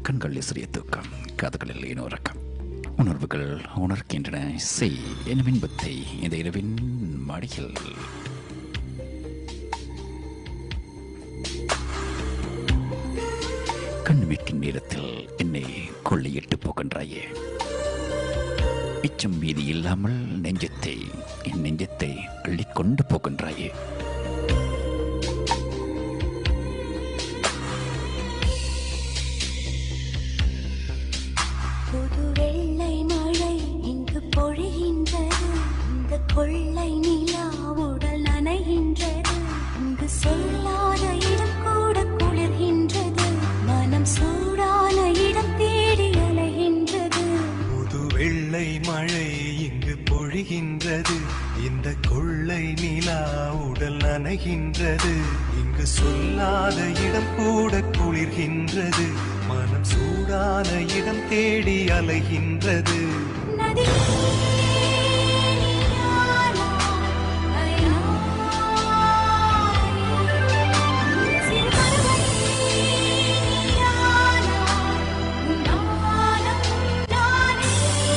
கண்கள் சிறிய தூக்கம் காதுகளில் இனோரக்கம் உணர்வுகள் உணர்கின்றன செய் எனும் இன்பத்தை இந்த இரவின் மடியில் கண்ணுமிக்கும் நேரத்தில் என்னை கொள்ளையிட்டு போகின்றாயே மிச்சம் மீதி இல்லாமல் நெஞ்சத்தை என் நெஞ்சத்தை அள்ளிக்கொண்டு போகின்றாயே புது வெள்ளை மழை இங்கு பொழிகின்றது இந்த கொள்ளை நிலா உடல் நனைகின்றது இங்கு சொல்லாத இடம் கூட குளிர்கின்றது மனம் சூடான இடம் தேடி அலைகின்றது புது வெள்ளை மழை இங்கு பொழிகின்றது இந்த கொள்ளை நிலா உடல் நனைகின்றது இங்கு சொல்லாத இடம் கூட குளிர்கின்றது மனம் சூடான இடம் தேடி அலைகின்றது நதி நீயானா, ஐயா. சிறு பறவை நீயானா, நானும் நானே.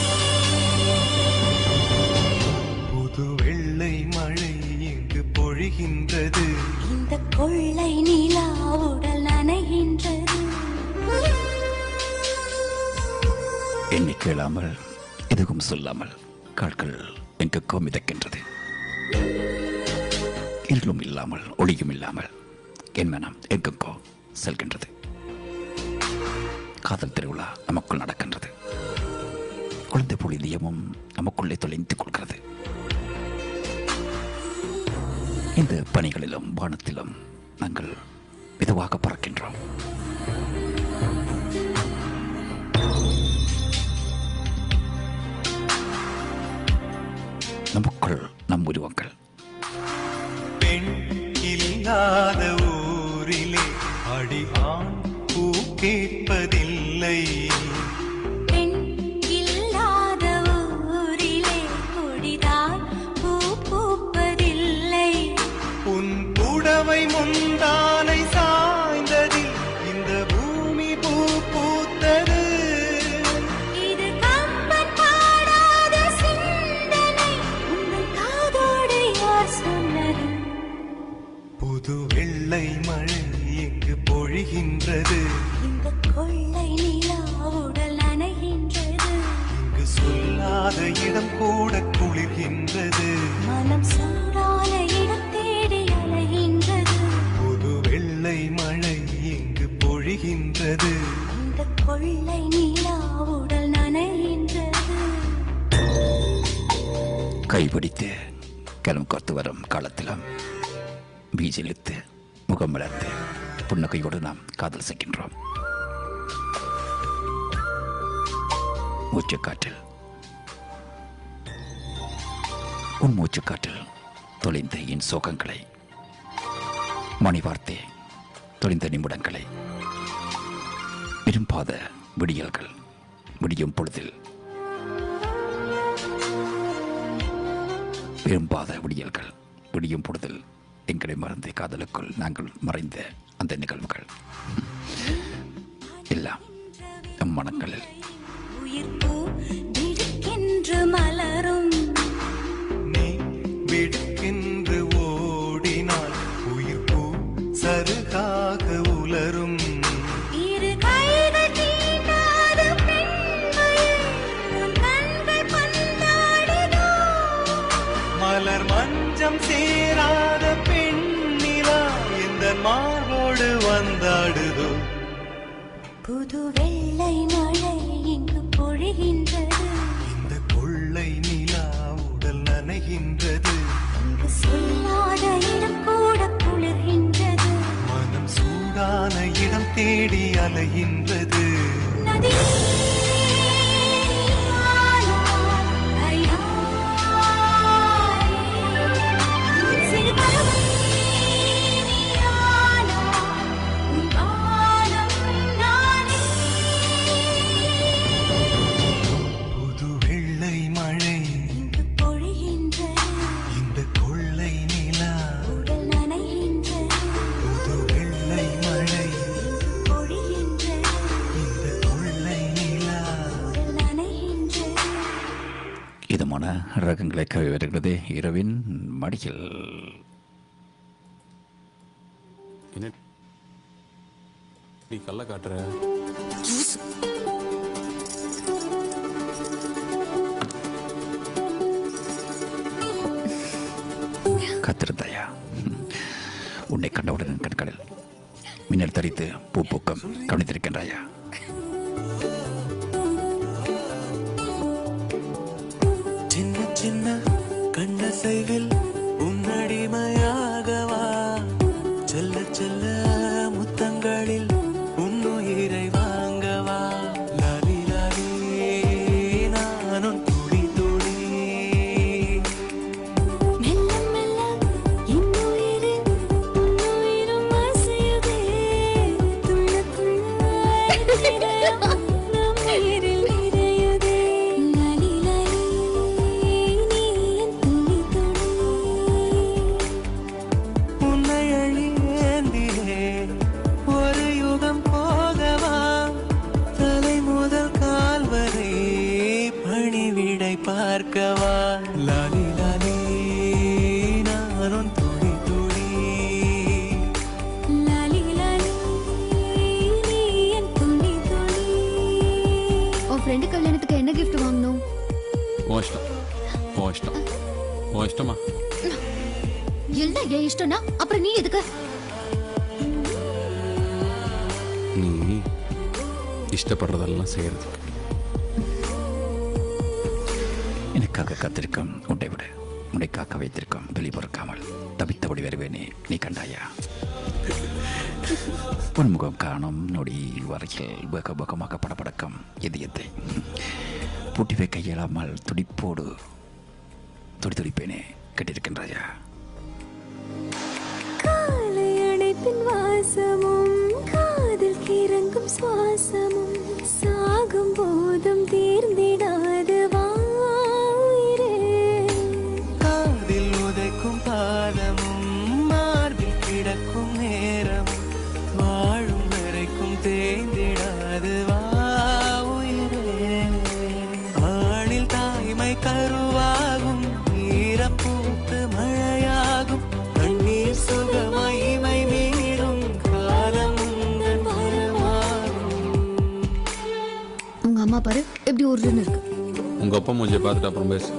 புது வெள்ளை மழை இங்கு பொழிகின்றது இந்த கொள்ளை நிலா உடல் நனைகின்றது என்னை கேளாமல் எதுவும் சொல்லாமல் கால்கள் எங்கெங்கோ மிதக்கின்றது இருளும் இல்லாமல் ஒளியும் இல்லாமல் என் மனம் எங்கெங்கோ செல்கின்றது காதல் திருவிழா நமக்குள் நடக்கின்றது குழந்தை போல் இதயமும் நமக்குள்ளே தொலைந்து கொள்கிறது இந்த பணிகளிலும் வானத்திலும் நாங்கள் மெதுவாக பறக்கின்றோம் நமக்குள் நம் உருவங்கள் பெண் இல்லாத ஊரிலே அடி ஆண் பூ கேட்பதில்லை பெண் இல்லாத ஊரிலே கொடிதான் பூ பூப்பதில்லை உன் புடவை முந்தானை சாய்ந்ததில் இந்த பூமி பூ பூத்தது இது கம்பன் பாடாத சிந்தனை உங்கள் காதோடு யார் சொன்னது புது வெள்ளை மழை இங்கு பொழிகின்றது இந்த கொள்ளை நிலா உடல் நனைகின்றது இங்கு சொல்லாத இடம் கூட குளிர்கின்றது மனம் சூடான இடம் தேடி அலைகின்றது புது வெள்ளை மழை இங்கு பொழிகின்றது இந்த கொள்ளை நிலா உடல் நனைகின்றது கைபிடித்து கலம் கோர்த்து வரும் காலத்திலும் பீஜிலித்து முகம் வளர்த்து புன்னகையோடு நாம் காதல் செய்கின்றோம் மூச்சுக்காற்றில் உன் மூச்சுக்காற்றில் தொலைந்த என் சோகங்களை மணி வார்த்தே தொலைந்த நிமிடங்களை விரும்பாத விடியல்கள் விடியும் பொழுதில் விரும்பாத விடியல்கள் விடியும் பொழுதில் எங்களை மறந்த காதலுக்குள் நாங்கள் மறைந்த அந்த நிகழ்வுகள் எல்லாம் நம் மனங்களில் உயிர் பூ திடுக்கென்று மலரும் நீ விடுக்கென்று ஓடினால் உயிர் பூ சருகாக உலரும் இரு கைகள் தீண்டாத பெண்மையில் உன் கண்கள் பந்தாடுதோ மலர் மஞ்சம் சேராத பெண்ணிலா இந்த மார்போடு வந்தாடுதோ புது வெள்ளை மழை இங்கு பொழிகின்றது இந்த கொள்ளை நிலா உடல் நனைகின்றது இங்கு சொல்லாத இடம் கூட குளிர்கின்றது மனம் சூடான இடம் தேடி அலைகின்றது நதி ஐயா சிறு பறவை நீயானா, உன் வானம் நானே புது வெள்ளை மழை இங்கு பொழிகின்றது இந்த கொள்ளை நிலா உடல் நனைகின்றது புது வெள்ளை மழை இங்கு பொழிகின்றது இந்த ரகங்களை கவி வருகிறது இரவின் மடியில் என்ன நீ கள்ள காட்டுற காத்திருந்தாயா உன்னை கண்டவுடன் என் கண்களில் மின்னல் தரித்து பூ பூக்கம் கவனித்திருக்கின்றாயா சின்ன சின்ன கண்ணசைவில் உன்னடிமையாகவா செல்ல செல்ல முத்தங்களில் உன்னுயிரை வாங்கவா லாலி லாலி நானும் துளி துளி மெல்ல மெல்ல இன்னுயிரில் உன்னுயிரும் அசையுதே துள்ள துள்ள இதயம் நம் உயிரில் நிறையுதே லாலி லாலி நீ என் துளி துளி உன்னை அழியேந்தியே ஒரு யுகம் போகவா தலை முதல் கால் வரை பணிவிடை பார்க்கவா லாலி லாலி நானும் துளி துளி லாலி லாலி நீ என் துளி துளி உன் ஃப்ரெண்டு கல்யாணத்துக்கு என்ன gift வாங்கணும் உன் இஷ்டம் உன் இஷ்டம் உன் இஷ்டமா எல்லாம் என் இஷ்டம்னா அப்புறம் நீ எதுக்கு நீ இஷ்டப்படுறதெல்லாம் செய்யறதுக்கு எனக்காக காத்திருக்கும் உன்னை விட உன்னை காக்க வைத்திருக்கும் வெளி பொறுக்காமல் தவித்தபடி வருவேனே நீ கண்டாயா உன்முகம் காணும் நொடி வரையில் வேக வேகமாக படபடக்கும் இதயத்தை பூட்டி வைக்க இயலாமல் துடிப்போடு துடி துடிப்பேனே கேட்டிருக்கின்றாயா காலை அணைப்பின் வாசமும் காதில் கிறங்கும் சுவாசமும் சாகும் போதும் தீர்ந்திடாது வாயிரே காதில் உதைக்கும் பாதமும் மார்பில் கிடக்கும் நேரமும் வாழும் வரைக்கும் தேய்ந்திடாது வா உயிரே ஆணில் தாய்மை கருவாகும் ஈரப்பூத்து மழையாகும் கண்ணீர் சுகமகிமை மீறும் காலம் உந்தன் வரமாகும் உங்க அம்மா பாரு எப்படி உருன்னு இருக்கு உங்க அப்பா மூஞ்சியை பார்த்துட்டு அப்புறம் பேசு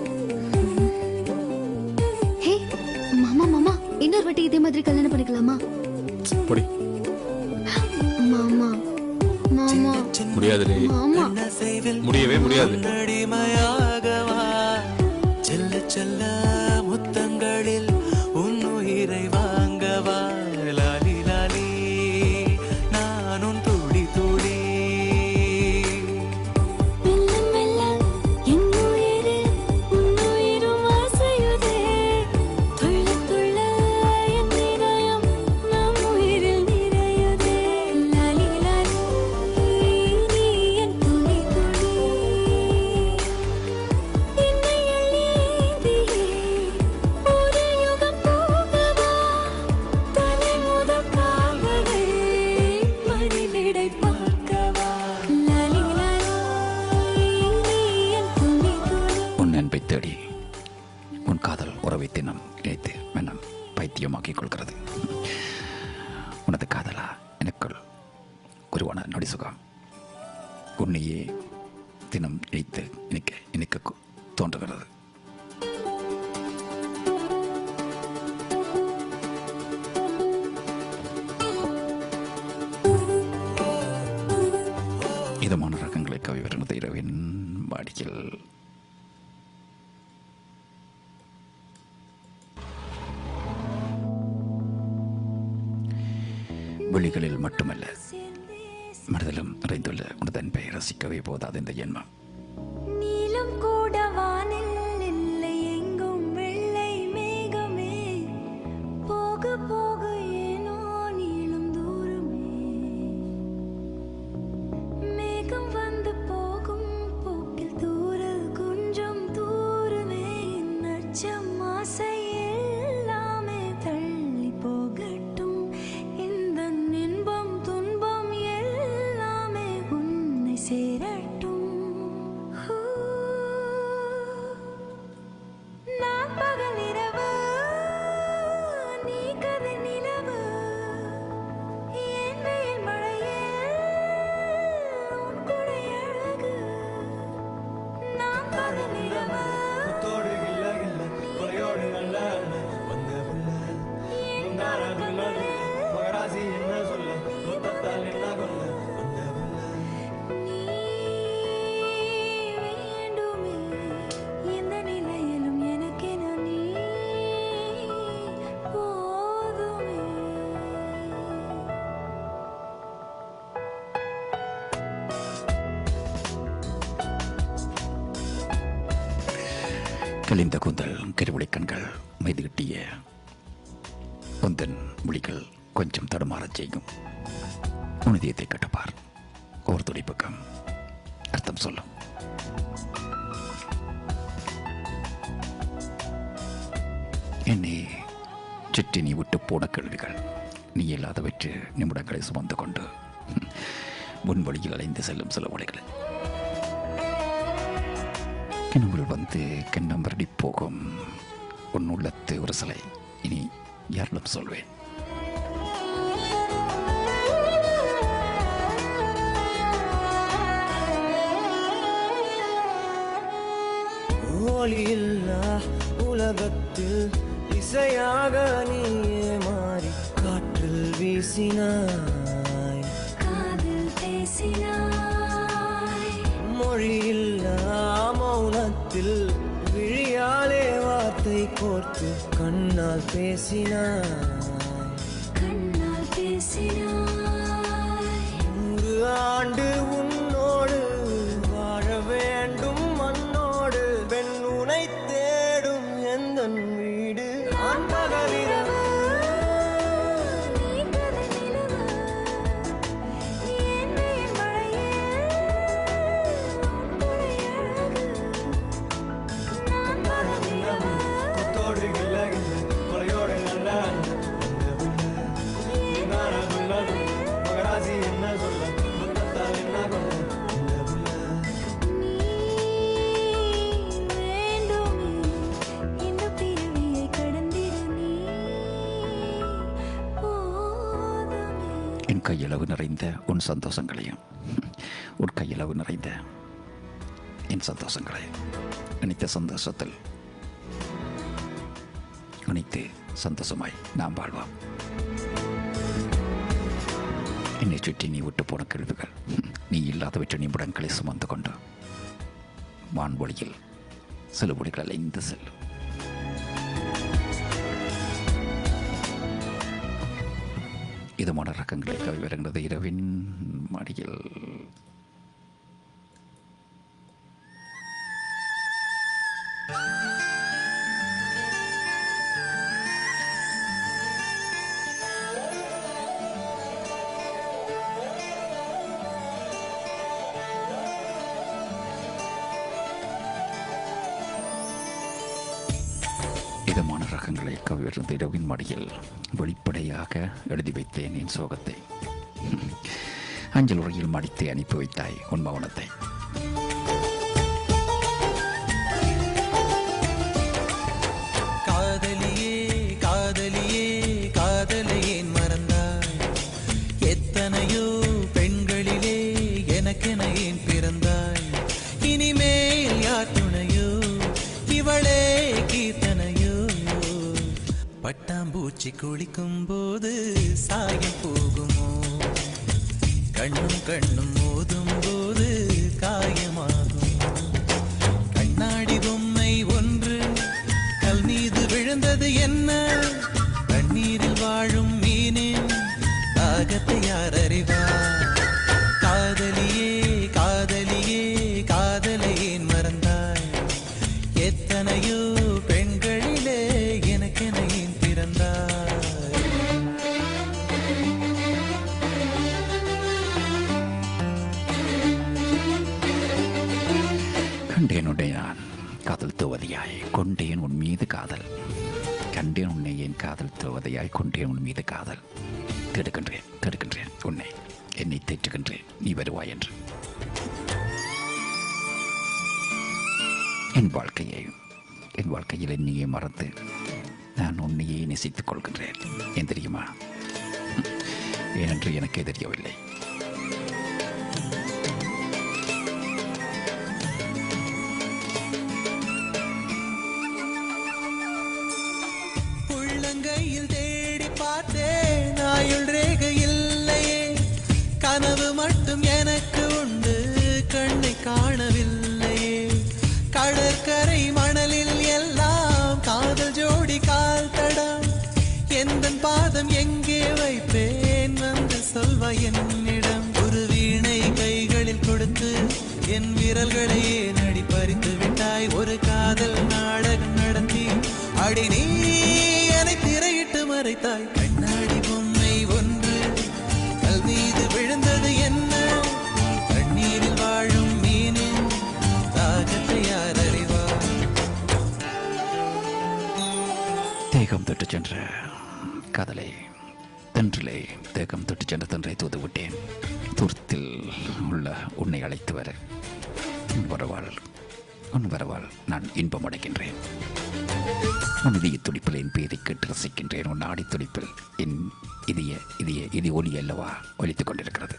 ஹே மாமா மாமா இன்னொரு வாட்டி இதே மாதிரி கல்யாணம் பண்ணிக்கலாமா படி மாமா மாமா முடியாதுடி மாமா கண்ணசைவில் முடியவே முடியாது உன்னடிமையாகவா செல்ல செல்ல முத்தங்களில் உன்னுயிரை வாங்கவா லாலி லாலி நானும் துளி துளி மெல்ல மெல்ல இன்னுயிரில் உன்னுயிரும் அசையுதே துள்ள துள்ள என் இதயம் நம் உயிரில் நிறையுதே லாலி லாலி நீ என் துளி துளி என்னை அள்ளியேந்தியே ஒரு யுகம் போகவா தலை முதல் கால் வரை மணிவிடை பார்க்கவா லாலி லாலி நீ என் துளி துளி உன் அன்பை தேடி உன் காதல் உறவை தினம் இணைத்து மனம் பைத்தியமாக்கிக் கொள்கிறது உனது காதலா எனக்குள் உருவான நொடி சுகம் உன்னையே தினம் இணைத்து இணைக்க இணைக்க கு- தோன்றுகிறது இதமான ரகங்களை கவி வருகிறது இரவின் வாடியில் விழிகளில் மட்டுமல்ல மனதிலும் நிறைந்துள்ள உனது அன்பை ரசிக்கவே போதாது இந்த ஜென்மம் நீலம் கூட வானில் இல்லை எங்கும் வெள்ளை மேகமே போக போக ஏனோ நீளும் தூரமே மேகம் வந்து போகும் போக்கில் தூரல் கொஞ்சம் தூரமே நச்சம் ஆசை எல்லாமே தள்ளி போகட்டும் இந்த இன்பம் துன்பம் எல்லாமே உன்னை சேரட்டும் ஹூ கலிந்த கூந்தல் கருவிளை கண்கள் மைது கட்டிய உந்தன் மொழிகள் கொஞ்சம் தடுமாறச் செய்யும் உனதியத்தை கட்டுப்பார் ஒரு துடிப்புக்கும் அர்த்தம் சொல்லும் என்னை சுற்றி நீ விட்டு போன கேள்விகள் நீ இல்லாதவற்று நிமிடங்களை சுமந்து கொண்டு முன்வழியில் அலைந்து செல்லும் சில வழிகள் கனவுகள் வந்து கண்ணம் வருடி போகும் உன் உள்ளத்து ஒரு சிலை இனி யாரிடம் சொல்வேன் ஒளியில்லா உலகத்தில் இசையாக நீயே மாறி காற்றில் வீசினாய் காதில் பேசினாய் மொழியில்லா மௌனத்தில் விழியாலே வார்த்தை கோர்த்து கண்ணால் பேசினாய் கண்ணால் பேசினாய் நூறு ஆண்டு உன்னோடு வாழ வேண்டும் மண்ணோடு பெண் உனை தேடும் எந்த வீடு ஆண் பகலிரவு நீண்டது நிலவு நீ என்னை என் மழையில் துணையழகு நான் வரும் இரவு கொத்தோடு கில்ல கில்ல, கொலையோடு நல்ல அன்பு. இந்த புள்ள, நீ நானா புள்ள, மகராசி என்ன சொல்ல முத்தத்தால் என்ன கொள்ள இந்த புள்ள. வேண்டுமே இந்த பிறவியை கடந்திடு நீ போதுமே என் கையளவு நிறைந்த உன் சந்தோஷங்களையும் உன் கையளவு நிறைந்த என் சந்தோஷங்களை நினைத்த சந்தோஷத்தில் அனைத்து சந்தோஷமாய் நாம் வாழ்வோம் என்னை சுற்றி நீ விட்டு போன கேள்விகள் நீ இல்லாதவற்றை நிமிடங்களை சுமந்து கொண்டு வான்வழியில் சில ஒளிகள் அலைந்து செல்லும் இதமான ரகங்களை கவி வருகிறது இரவின் மடியில் இதமான ரகங்களை கவிழ்ந்த இரவின் மடியில் வெளிப்படையாக எழுதி வைத்தேன் என் சோகத்தை அஞ்சல் உரையில் மடித்து அனுப்பி வைத்தாய் உன் மௌனத்தை காதலியே காதலியே காதலை ஏன் மறந்தாய் எத்தனையோ பெண்களிலே எனக்கென ஏன் பிறந்தாய் இனிமேல் யார் துணையோ இவளே கீர்த்தனையோ பட்டாம்பூச்சி குளிக்கும் போது சாயம் போகுமோ கண்ணும் கண்ணும் மோதும் போது காயமாகும் கண்ணாடி பொம்மை ஒன்று கல் மீது விழுந்தது என்ன தண்ணீரில் வாழும் மீனின் தாகத்தை யார் அறிவார் காதலியே காதலியே காதலை ஏன் மறந்தாய் எத்தனையோ பெண்களிலே எனக்கென ஏன் பிறந்தாய் கண்டேன் உன்னை நான் காதல் துவதியாய் கொண்டேன் உன் மீது காதல் கண்டேன் உன்னை என் காதல் துவதையாய் கொண்டேன் உன் மீது காதல் தேடுகின்றேன் தேடுகின்றேன் உன்னை என்னை தேற்றுகின்றேன் நீ வருவாய் என்று என் வாழ்க்கையை என் வாழ்க்கையில் என்னையே மறந்து நான் உன்னையே நேசித்துக் கொள்கின்றேன் ஏன் தெரியுமா ஏனென்று எனக்கே தெரியவில்லை உள்ளங்கையில் தேடி பார்த்தேன் ஆயுள் ரேகை இல்லையே கனவு மட்டும் எனக்கு உண்டு கண்ணை காணவில்லையே கடற்கரை மணலில் எல்லாம் காதல் ஜோடி கால் தடம் எந்த பாதம் எங்கே வைப்பேன் வந்து சொல்வா என்னிடம் ஒரு வீணை கைகளில் கொடுத்து என் விரல்களையே நடி பறித்து விட்டான் விட்டாய் ஒரு காதல் நாடகம் நடத்தி அடி நீ என்னை திரையிட்டு மறைத்தாய் கண்ணாடி பொம்மை ஒன்று கல் மீது விழுந்தது என்ன கண்ணீரில் வாழும் மீனின் தாகத்தை யார் அறிவார் தேகம் தொட்டு சென்ற காதலை தென்றிலே தேகம் தொட்டு சென்ற தென்றை தூது விட்டேன் தூரத்தில் உள்ள உன்னை அழைத்து வர உன் வரவாள் உன் வரவாள் நான் இன்பம் அடைகின்றேன் உன் இதய துடிப்பில் என் பேரை கேட்டு ரசிக்கின்றேன் உன் ஆடி துடிப்பில் என் இதய இதய இது ஒலி அல்லவா ஒலித்துக் கொண்டிருக்கிறது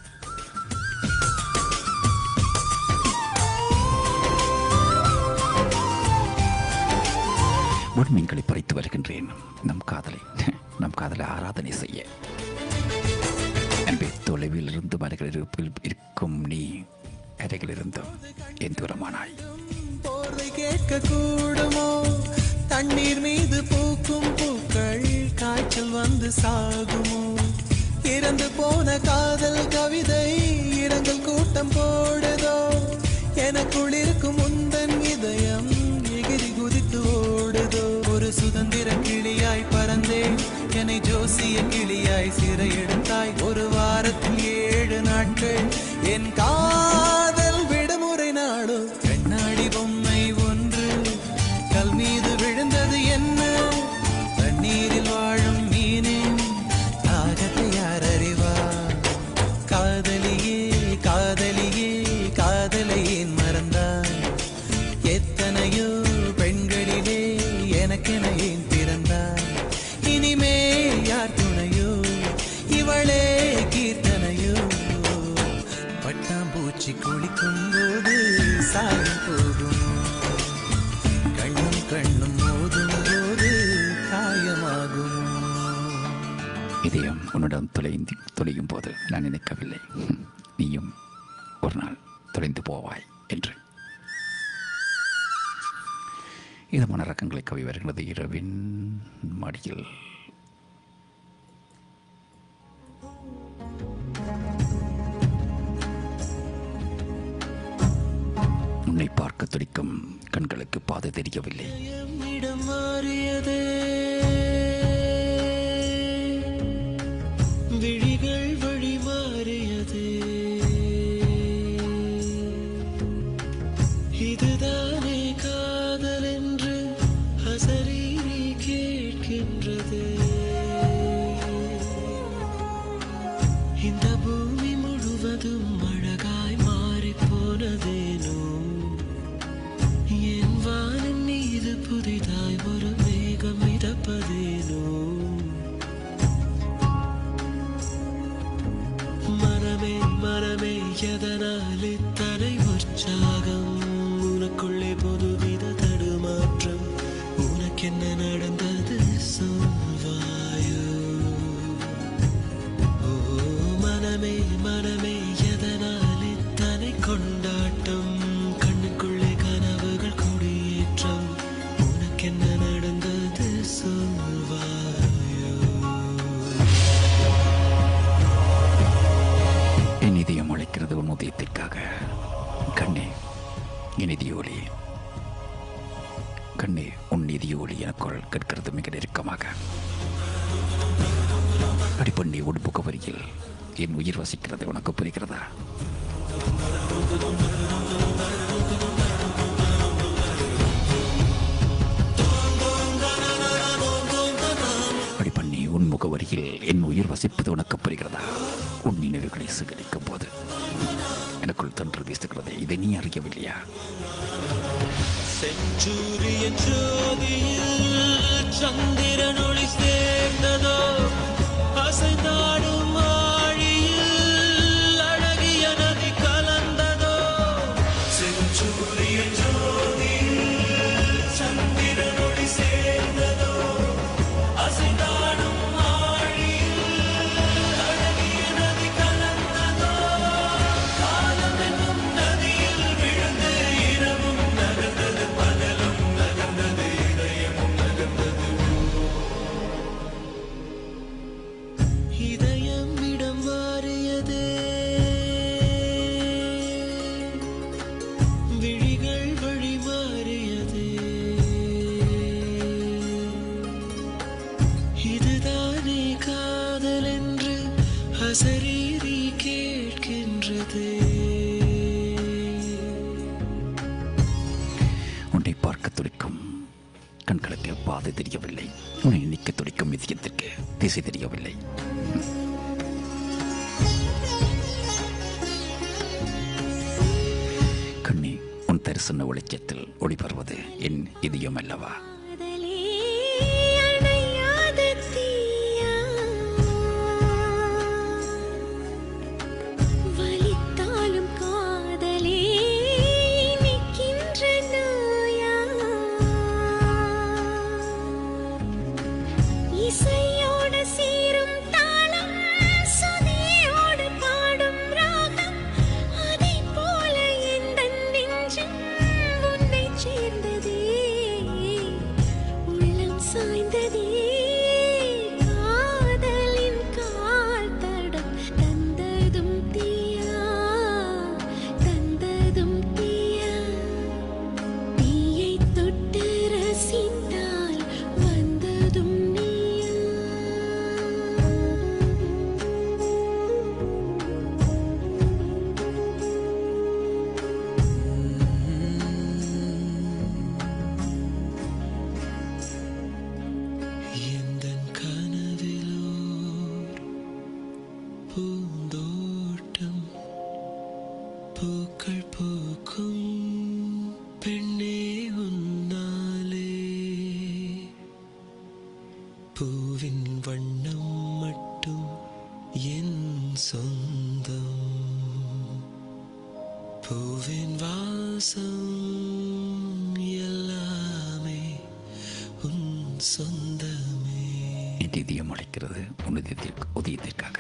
உண்மீன்களை பறித்து வருகின்றேன் நம் காதலை நம் காதலை ஆராதனை செய்ய அன்பே தொலைவில் இருந்து மரங்கள் இருப்பில் இருக்கும் நீ அருகில் இருந்தும் என் தூரமானாய் போர்வை கேட்க கூடுமோ தண்ணீர் மீது பூக்கும் பூக்கள் காய்ச்சல் வந்து சாகுமோ இறந்து போன காதல் கவிதை இரங்கல் கூட்டம் போடுதோ எனக்குள் இருக்கும் முந்தன் இதயம் எகிரி குதித்து ஓடுதோ ஒரு சுதந்திர கிளியாய் பறந்தேன் என்னை ஜோசிய கிளியாய் சிறையெடுத்தாய் ஒரு வாரத்தில் ஏழு நாட்கள் என் காதல் விடுமுறை நாடோ கண்ணாடி பொம்மை ஒன்று கல் மீது விழுந்தது என்ன தண்ணீரில் வாழும் மீனின் தாகத்தை யார் அறிவார் காதலியே காதலியே காதலை ஏன் மறந்தாய் எத்தனையோ பெண்களிலே எனக்கென ஏன் பிறந்தாய் இனிமே யார் துணையோ இவளே கீர்த்தனையோ பட்டாம்பூச்சி குளிக்கும் போது சாயம் போகும் கண்ணும் கண்ணும் மோதும் போது காயமாகும் இதயம் உன்னிடம் தொலைந்து தொலையும் போது நான் நினைக்கவில்லை ஹம், நீயும் ஒரு நாள் தொலைந்து போவாய் என்று இதமான ரக்கங்களை கவி வருகிறது இரவின் மடியில் உன்னை பார்க்க துடிக்கும் கண்களுக்கு பாதை தெரியவில்லை இடம் மாறியதே விழிகள் வழி மாறியதே இதுதானே காதல் என்று அசரீரி கேட்கின்றது இந்த பூமி முழுவதும் அழகாய் மாறிப் போனதேனோ என் வானின் மீது புதிதாய் ஒரு மேகம் மிதப்பதேனோ மனமே மனமே எதனால் இத்தனை உற்சாகம் உனக்குள்ளே புதுவித தடுமாற்றம் உனக்கென்ன நடந்தது சொல்வாயோ ஓ மனமே மனமே எதனால் இத்தனை கொண்டாட்டம் கண்ணுக்குள்ளே கனவுகள் குடியேற்றம் உனக்கென்ன நடந்தது சொல்வாயோ என் இதயம் அழைக்கிறது உன் உதயத்திற்காக கண்ணே என் இதயோலி கண்ணே உன் இதயோலி எனக்குள் கேட்கிறது மிக நெருக்கமாக அடிப்பண்ணி உடுப்புக்கு வரியில் என் உயிர் வசிக்கிறது உனக்கு புரிகிறதா அடிப்பண்ணி உன் முகவரியில் என் உயிர் வசிப்பது உனக்கு புரிகிறதா உன் நினைவுகளை சேகரிக்கும் போது எனக்குள் தன்று வீசுகிறது இதை நீ அறியவில்லையா செஞ்சூரியன் ஜோதியில் சந்திரன் ஒளி சேர்ந்ததோ அசைந்தாடும் ஆழியில் அழகிய நதி கலந்ததோ செஞ்சூரியன் ஜோதியில் சந்திரன் ஒளி சேர்ந்ததோ அசைந்தாடும் ஆழியில் அழகிய நதி கலந்ததோ காலம் என்னும் நதியில் விழுந்து இரவும் நகர்ந்தது பகலும் நகர்ந்தது இதயமும் நகர்ந்தது பார்க்க துடிக்கும் கண்களுக்கு பாதை தெரியவில்லை உன்னை நிற்க துடிக்கும் இதயத்திற்கு திசை தெரியவில்லை கண்ணி உன் தரிசன வெளிச்சத்தில் ஒளிபெறுவது என் இதயம் அல்லவா காதலே அணையாத தீயா வலித்தாலும் காதலே இனிக்கின்ற நோயா இசையோடு சீரும் தாளம் சுதியோடு பாடும் ராகம் அதைப் போல எந்தன் நெஞ்சம் உன்னைச் சேர்ந்ததே உள்ளம் சாய்ந்ததே காதலின் கால் தடம் தந்ததும் தீயா தந்ததும் தீயா தீயை தொட்டு ரசித்தால் வந்ததும் நீயா எந்தன் கனவிலோர் பூந்தோட்டம் பூக்கள் பூக்கும் பெண்ணே உன்னாலே பூவின் வண்ணம் மட்டும் என் சொந்தம் பூவின் வாசம் எல்லாமே உன் சொந்தமே என் இதயம் அழைக்கிறது உன் இதயத்திற்கு உதயத்திற்காக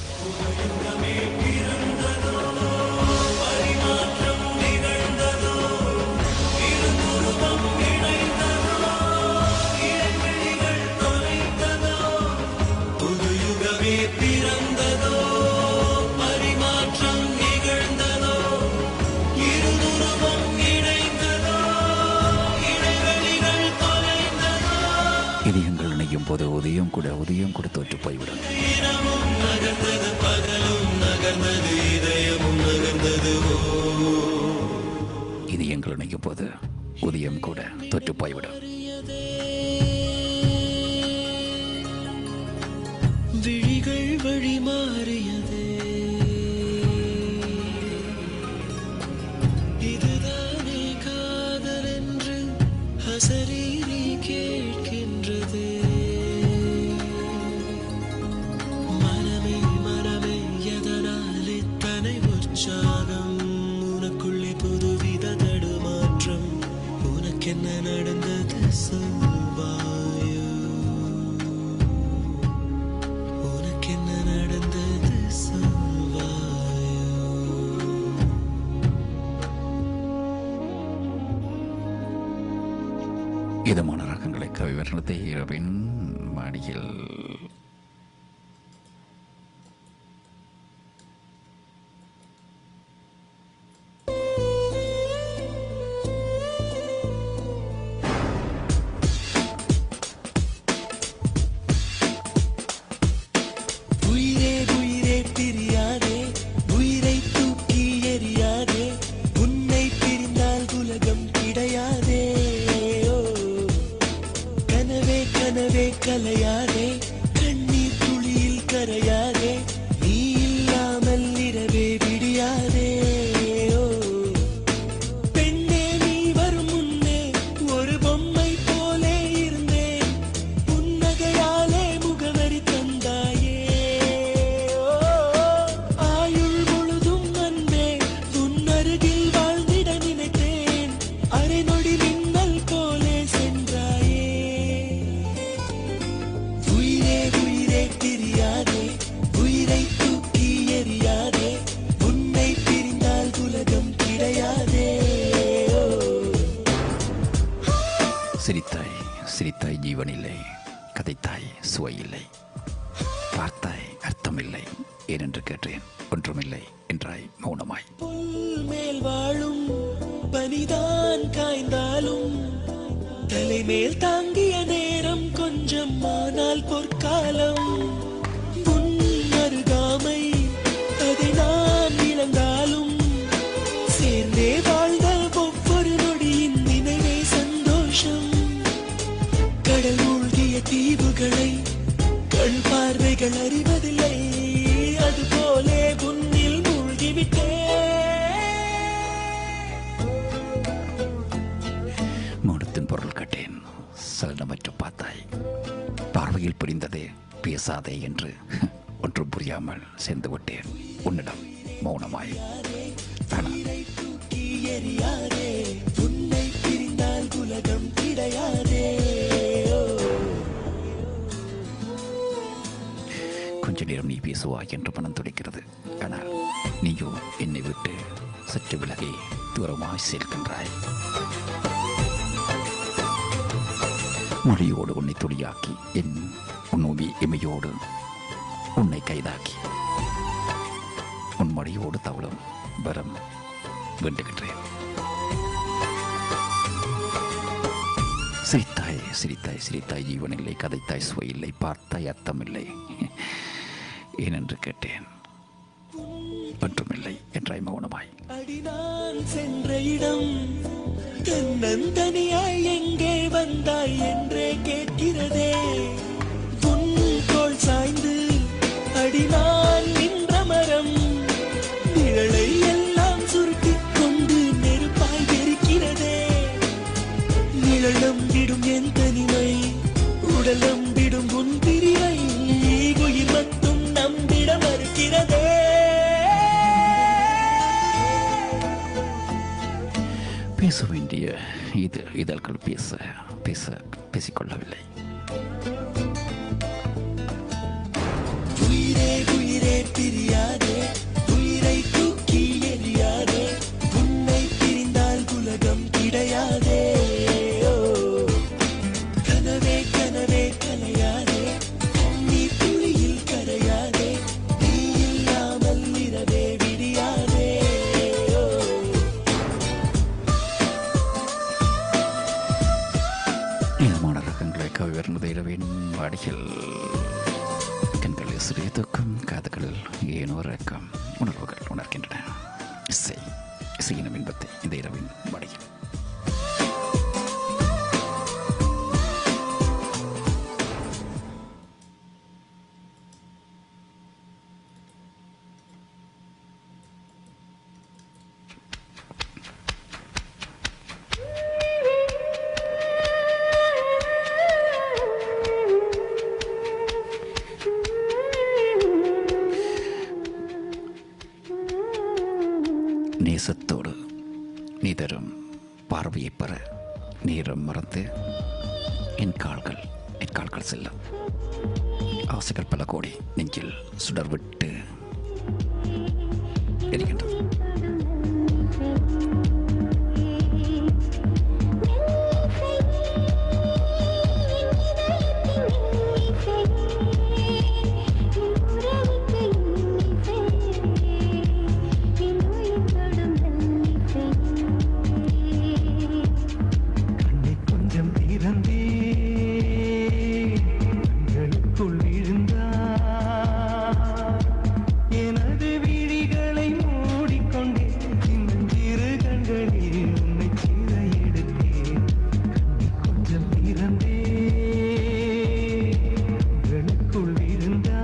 புதுயுகமே பிறந்ததோ பரிமாற்றம் நிகழ்ந்ததோ இருதுருவம் இணைந்ததோ இடைவெளிகள் தொலைந்ததோ இதயங்கள் இணையும் போது உதயம் கூட உதயம் கூட தோற்று போய்விடும் இரவும் நகர்ந்தது பகலும் நகர்ந்தது இதயமும் நகர்ந்தது ஓ இதயங்கள் இணையும் போது உதயம் கூட தோற்று போய்விடும் விழிகள் வழி மாறியதே இதுதானே காதல் என்று அசரீரி கேட்கின்றதே மனமே மனமே எதனால் இத்தனை உற்சாகம் உனக்குள்ளே புதுவித தடுமாற்றம் உனக்கென்ன நடந்தது சொல்வாயோ உனக்கென்ன நடந்தது சொல்வாயோ இதமான ரகங்களை கவிவர்ணத்தை இரவின் மாடியில் உயிரே உயிரே பிரியாதே உயிரை தூக்கி எறியாதே உன்னை பிரிந்தால் உலகம் கிடையாதே ஓ. கனவே கனவே கலையாதே கண்ணீர் துளியில் கரையாதே நீ இல்லாமல் இரவே விடியாதே ஓ. பெண்ணே நீ வரும் முன்னே ஒரு பொம்மை போலே இருந்தேன் புன்னகையாலே முகவரி தந்தாயே ஓ, ஆயுள் முழுதும் அன்பே உன் அருகில் வாழ்ந்திட நினைத்தேன் அரை நொடி மின்னல் போலே சென்றாயே உயிரே உயிரே தெரியாதே உயிரை தூக்கி எறியாதே உன்னை பிரிந்தால் உலகம் கிடையாதே ஓ. சிரித்தாய் சிரித்தாய் ஜீவனில்லை கதைத்தாய் சுவையில்லை பார்த்தாய் அர்த்தமில்லை ஏனென்று கேட்டேன் ஒன்றுமில்லை என்றாய் மௌனமாய் புல் மேல் வாழும் பனிதான் காய்ந்தாலும் தலைமேல் தாங்கிய நேரம் கொஞ்சம் ஆனால் பொற்காலம் உன் அருகாமை அதை நான் இழந்தாலும் சேர்ந்தே வாழ்ந்த ஒவ்வொரு நொடியின் நினைவே சந்தோஷம் உணர்வுகளை கண் பார்வைகள் அறிவதில்லை அதுபோலே உன்னில் மூழ்கிவிட்டேன் மௌனத்தின் பொருள் கேட்டேன் சலனமற்று பார்த்தாய் பார்வையில் புரிந்தது பேசாதே என்று ஒன்றும் புரியாமல் சேர்ந்து விட்டேன் உன்னிடம் மௌனமாய் ஆனால் எரியாதே உன்னை பிரிந்தால் உலகம் கிடையாதே கொஞ்ச நேரம் நீ பேசுவாய் என்று மனம் துடிக்கிறது ஆனால் நீயோ என்னை விட்டு சற்று விலகி தூரமாய் சேர்க்கின்றாய் மொழியோடு உன்னை துடியாக்கி என் உன்னோவி இமையோடு உன்னை கைதாக்கி உன் மொழியோடு தவளும் வரம் வேண்டுகின்றேன் சிரித்தாய் சிரித்தாய் சிரித்தாய் ஜீவனில்லை கதைத்தாய் சுவையில்லை பார்த்தாய் அர்த்தமில்லை ஏனென்று கேட்டேன் ஒன்றுமில்லை என்றாய் மௌனமாய் அடி நான் சென்ற இடம் தன்னந்தனியாய் எங்கே வந்தாய் என்றே கேட்கிறதே உன் தோள் சாய்ந்து அடி நான் நின்ற மரம் நிழலை எல்லாம் சுருட்டிக் கொண்டு நெருப்பாய் எரிக்கிறதே நிழலம் விடும் என் தனிமை உடலம் விடும் உன் பிரிவை உயிர் மட்டும் நம்பிட மறுக்கிறதே பேச வேண்டிய இது இதழ்கள் பேச பேச பேசிக்கொள்ளவில்லை உயிரே உயிரே பிரியாதே உயிரை தூக்கி எறியாதே உன்னை பிரிந்தால் உலகம் கிடையாதே ஓ. கனவே கனவே கலையாதே நீ துளியில் கரையாதே நீ இல்லாமல் இரவே விடியாதே ஓ. இதமான ரகங்களை கவிர்ந்த இரவின் வாடிகள் கண்களில் சிறிய தூக்கம் காதுகளில் ஏனோ ரக்கம் உணர்வுகள் உணர்கின்றன இசை இசையினம் இன்பத்தை இந்த இரவின் வாடியில் நேசத்தோடு நீ தரும் பார்வையை பெற நேரம் மறந்து என் கால்கள் என் கால்கள் செல்லும் ஆசைகள் பல கோடி நெஞ்சில் சுடர் விட்டு எரிகின்றது கண்ணை கொஞ்சம் திறந்தே கண்களுக்குள் விழுந்தா எனது விழிகளை மூடிக்கொண்டே சின்னஞ்சிறு கண்களில் உன்னை சீர எடுத்தேன் கண்ணை கொஞ்சம் திறந்தே கண்களுக்குள் விழுந்தா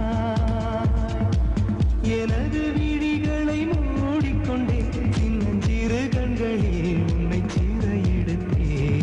எனது விழிகளை மூடிக்கொண்டே சின்னஞ்சிறு கண்களில் உன்னை சீர எடுத்தேன்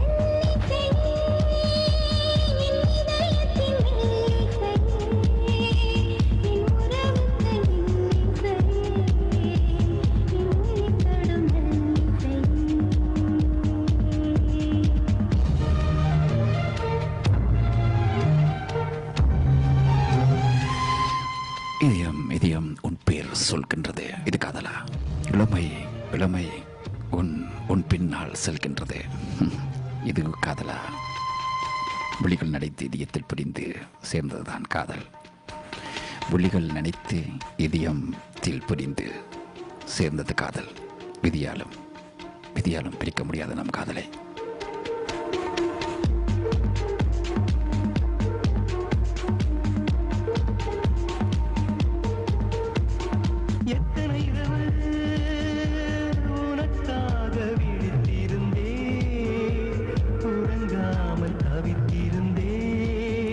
இதயம் இதயம் உன் பேர் சொல்கின்றது இது காதலா இளமை இளமை உன் உன் பின்னால் செல்கின்றது ஹம், இது காதலா விழிகள் நடைத்து இதயத்தில் பிரிந்து சேர்ந்ததுதான் காதல் விழிகள் நினைத்து இதயத்தில் பிரிந்து சேர்ந்தது காதல் விதியாலும் விதியாலும் பிரிக்க முடியாத நம் காதலை எத்தனை இரவு உனக்காக விழித்திருந்தே உறங்காமல் தவித்திருந்தே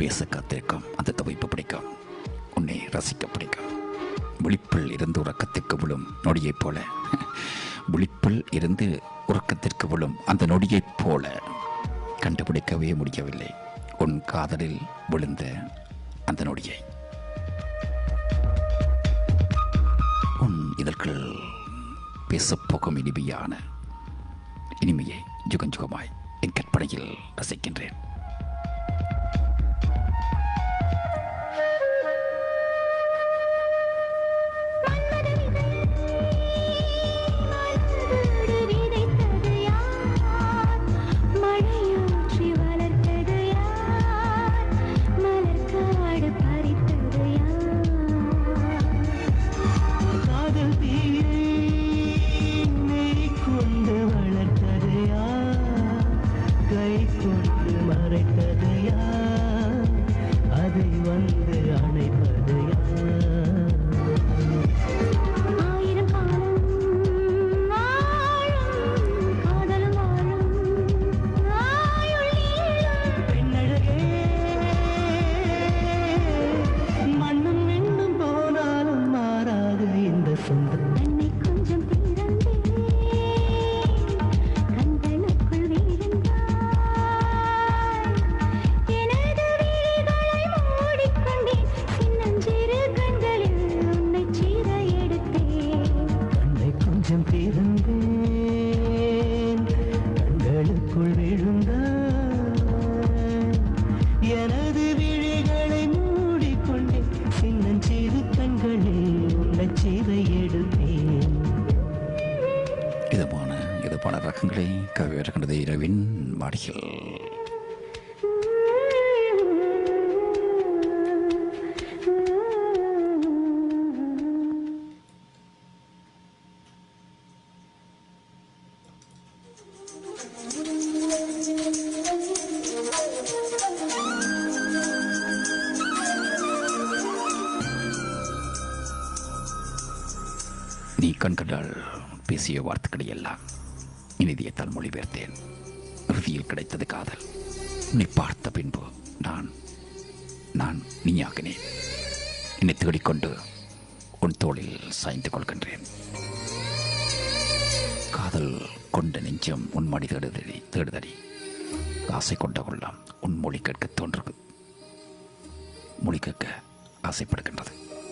பேச காத்திருக்கும் அந்த தவிப்பு பிடிக்கும் உன்னை ரசிக்க பிடிக்கும் விழிப்பில் இருந்து உறக்கத்திற்கு விழும் நொடியைப் போல விழிப்பில் இருந்து உறக்கத்திற்கு விழும் அந்த நொடியைப் போல கண்டுபிடிக்கவே முடியவில்லை உன் காதலில் விழுந்த அந்த நொடியை உன் இதழ்கள் பேசப்போகும் இனிமையான இனிமையை ஜுகஞ்சுகமாய் என் கற்பனையில் ரசிக்கின்றேன் விதைத்தது யார் மழையூற்றி வளர்த்தது யார் மலர்காடு பறித்தது யார் காதல் தீயை நீ கொண்டு வளர்த்தது யார் கை கொண்டு மறைத்தது யார் அதை வந்து அணைப்பது யார் ஆயிரம் காலம் வாழும் காதலும் வாழும் ஆயுள் நீளும் பெண்ணழகே மண்ணும் மின்னும் போனாலும் மாறாது இந்த சொந்தம் தன்னை கொஞ்சம் திறந்தேன் கண்களுக்குள் வீழ்ந்தாய் எனது விழிகளை மூடிக்கொண்டேன் சின்னஞ்சிறு கண்களில் உன்னை சீர எடுத்தேன் கண்ணை கொஞ்சம் திறந்தேன் கண்களுக்குள் விழுந்தாய் எனது விழிகளை மூடிக்கொண்டேன் சின்னஞ்சிறு கண்களில் உன்னை சீதை எடுத்தேன் இதமான இது பல ரகங்களை கவியறுகின்றது இரவின் மாடிகள் நீ கண்கண்டால் பேசிய வார்த்தைகளை எல்லாம் இனிதியத்தால் மொழிபெயர்த்தேன் இறுதியில் கிடைத்தது காதல் உன்னை பார்த்த பின்பு நான் நான் நீயாகினேன் என்னை தேடிக்கொண்டு உன் தோளில் சாய்ந்து கொள்கின்றேன் காதல் கொண்ட நெஞ்சம் உன் மடி தேடுதடி தேடுதடி ஆசை கொண்ட கொள்ளலாம் உன் மொழி கேட்க தோன்று மொழி கேட்க ஆசைப்படுகின்றது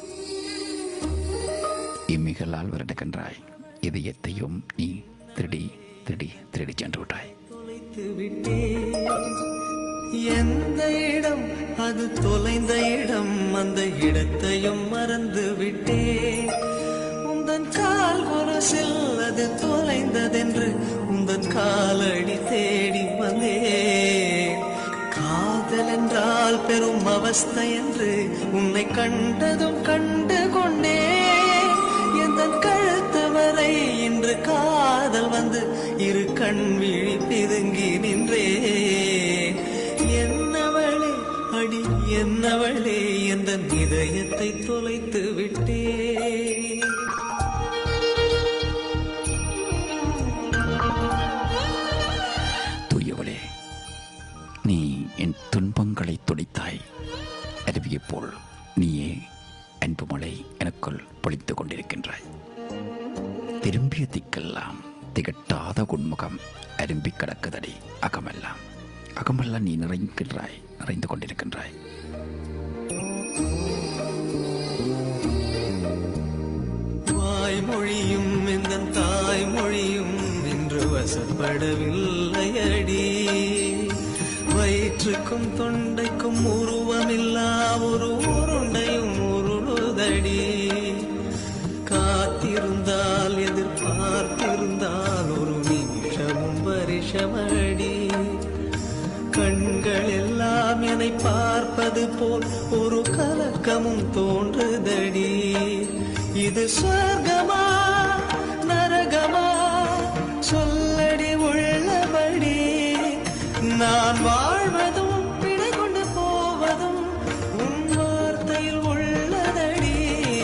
இம்மிகளால் வருடுகின்றாய் இதயத்தையும் நீ திருடி திருடி திருடி சென்று விட்டாய் தொலைத்து விட்டேன் எந்த இடம் அது தொலைந்த இடம் அந்த இடத்தையும் மறந்து விட்டேன் உந்தன் கால் கொலுசில் அது தொலைந்ததென்று உந்தன் காலடி தேடி வந்தேன் காதல் என்றால் பெரும் அவஸ்தை என்று உன்னை கண்டதும் கண்டு கொண்டேன் எந்தன் கழுத்து வரை இன்று காதல் வந்து இரு கண் விழி பிதுங்கி நின்றே என்னவளே அடி என்னவளே எந்த இதயத்தை தொலைத்து விட்டே தூயவளே நீ என் துன்பங்களை துடைத்தாய் அருவியைப் போல் நீயே அன்பு மழை எனக்குள் பொழித்துக் கொண்டிருக்கின்றாய் திரும்பிய திக்கெல்லாம் திகட்டாத உன்முகம் அரும்பி கிடக்குதடி அகமெல்லாம் அகமெல்லாம் நீ நிறைக்கின்றாய் நிறைந்து கொண்டிருக்கின்றாய் வாய்மொழியும் இந்த தாய்மொழியும் இன்று வசப்படவில்லை அடி வயிற்றுக்கும் தொண்டைக்கும் உருவமில்லா ஒரு உருண்டையும் உருளுதடி காத்திருந்தால் எதிர்பார்த்திருந்தால் ஒரு நிமிஷமும் வருஷமடி கண்கள் எல்லாம் என்னை பார்ப்பது போல் ஒரு கலக்கமும் தோன்றுதடி இது சொர்க்கமா நரகமா சொல்லடி உள்ளபடி நான் வாழ்வதும் பிழை கொண்டு போவதும் உன் வார்த்தையில் உள்ளதடி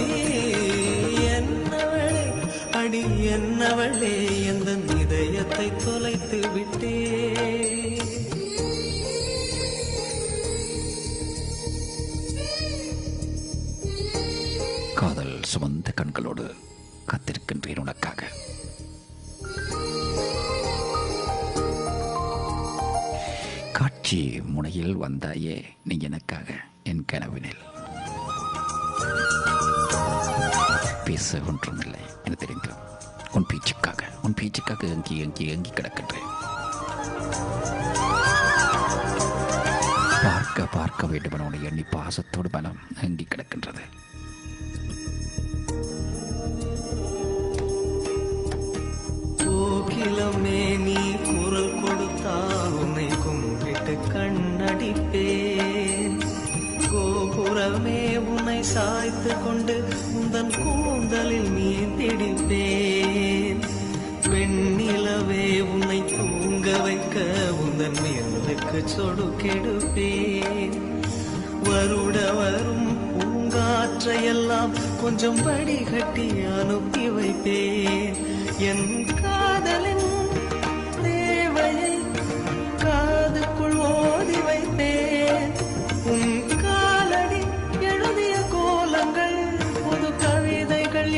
என்னவளே அடி என்னவளே எந்த இதயத்தை தொலைத்து விட்டே காதல் சுமந்த கண்களோடு காத்திருக்கின்றேன் உனக்காக காட்சி முனையில் வந்தாயே நீ எனக்காக என் கனவினில் பேச ஒன்றுமில்லை என தெரிந்து உன் பேச்சுக்காக உன் பேச்சுக்காக எங்கி எங்கி எங்கி கிடக்கின்றேன் பார்க்க பார்க்க வேண்டும் என உன்னை எண்ணி பாசத்தோடு மனம் எங்கி கிடக்கின்றது கோகிலமே நீ குரல் கொடுத்தால் உன்னை கும்பிட்டு கண்ணடிப்பேன் கோபுரமே உன்னை சாய்த்து கொண்டு உந்தன் கூந்தலில் மீன் பிடிப்பேன் வெண்ணிலவே உன்னை தூங்க வைக்க உந்தன் மேலுக்கு சொடு கெடுப்பேன் வருட வரும் பூங்காற்றையெல்லாம் கொஞ்சம் வடிகட்டி அனுப்பி வைப்பேன் என் காதலின் தேவையை காதுக்குள் ஓதி வைப்பேன் உன் காலடி எழுதிய கோலங்கள் புது கவிதைகள்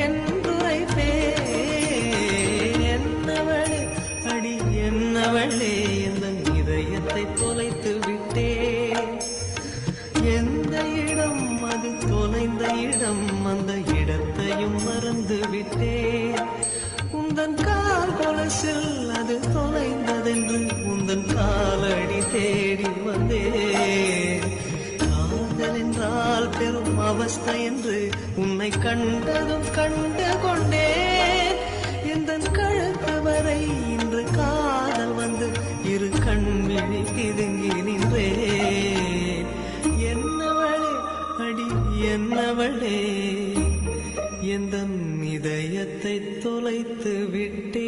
என்றுரைப்பேன் என்னவளே அடி என்னவளே இந்த இதயத்தை தொலைத்து விட்டேன் எந்த இடம் அது தொலைந்த இடம் அந்த இடத்தையும் மறந்து விட்டேன் உந்தன் கால் கொலசில் அது தொலைந்ததென்று உந்தன் காலடி தேடி வந்தேன் காதல் என்றால் பெரும் அவஸ்தை என்று உன்னை கண்டதும் கண்டு கொண்டேன் எந்த கழுத்து வரை இன்று காதல் வந்து இரு கண் விழி பிதுங்கி நின்றேன் என்னவளே அடி என்னவளே எந்த இதயத்தை தொலைத்து விட்டே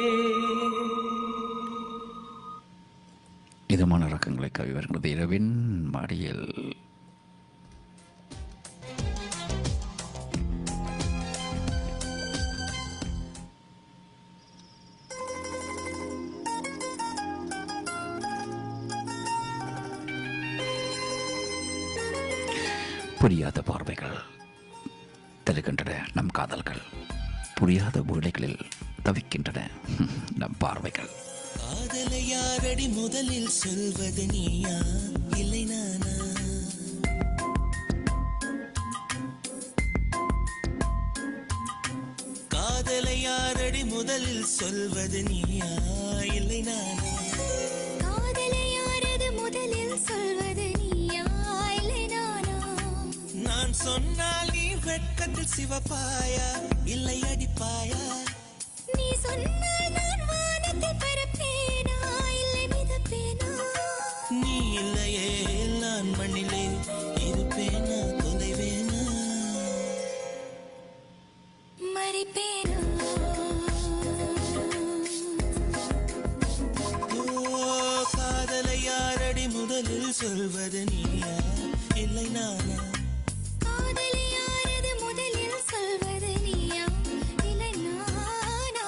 இதமான ரகங்களை கவி வருகிறது இரவின் மாடியில் புரியாத பார்வைகள் தருகின்றன நம் காதல்கள் புரியாத வேளைகளில் தவிக்கின்றன நம் பார்வைகள் காதலை யாரடி முதலில் சொல்வது நீயா இல்லை நானா காதலை யாரடி முதலில் சொல்வது நீயா இல்லை நானா காதலை யாரது முதலில் சொல்வது நீயா இல்லை நானா நான் சொன்னால் நீ வெட்கத்தில் சிவப்பாயா இல்லை அடிப்பாயா நீ சொன்னால் நான் வானத்தில் பறப்பேனா இல்லை மிதப்பேனா நீ இல்லையே நான் மண்ணிலே இருப்பேனா தொலைவேனா மறிப்பேனா ஓ காதலை யாரடி முதலில் சொல்வது நீயா இல்லை நானா காதலை யாரது முதலில் சொல்வது நீயா இல்லை நானா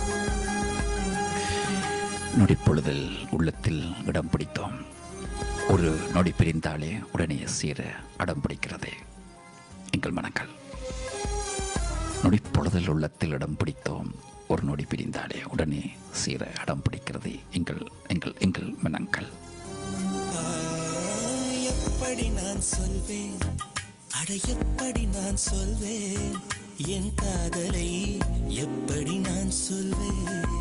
நொடிப்பொழுதில் உள்ளத்தில் இடம் பிடித்தோம் ஒரு நொடி பிரிந்தாலே உடனே சீர அடம் பிடிக்கிறது எங்கள் மனங்கள் நொடிப்பொழுதில் உள்ளத்தில் இடம் பிடித்தோம் ஒரு நொடி பிரிந்தாலே உடனே சீர அடம் பிடிக்கிறது எங்கள் எங்கள் எங்கள் மனங்கள் ஆ, எப்படி நான் சொல்வேன் அட எப்படி நான் சொல்வேன் என் காதலை எப்படி நான் சொல்வேன்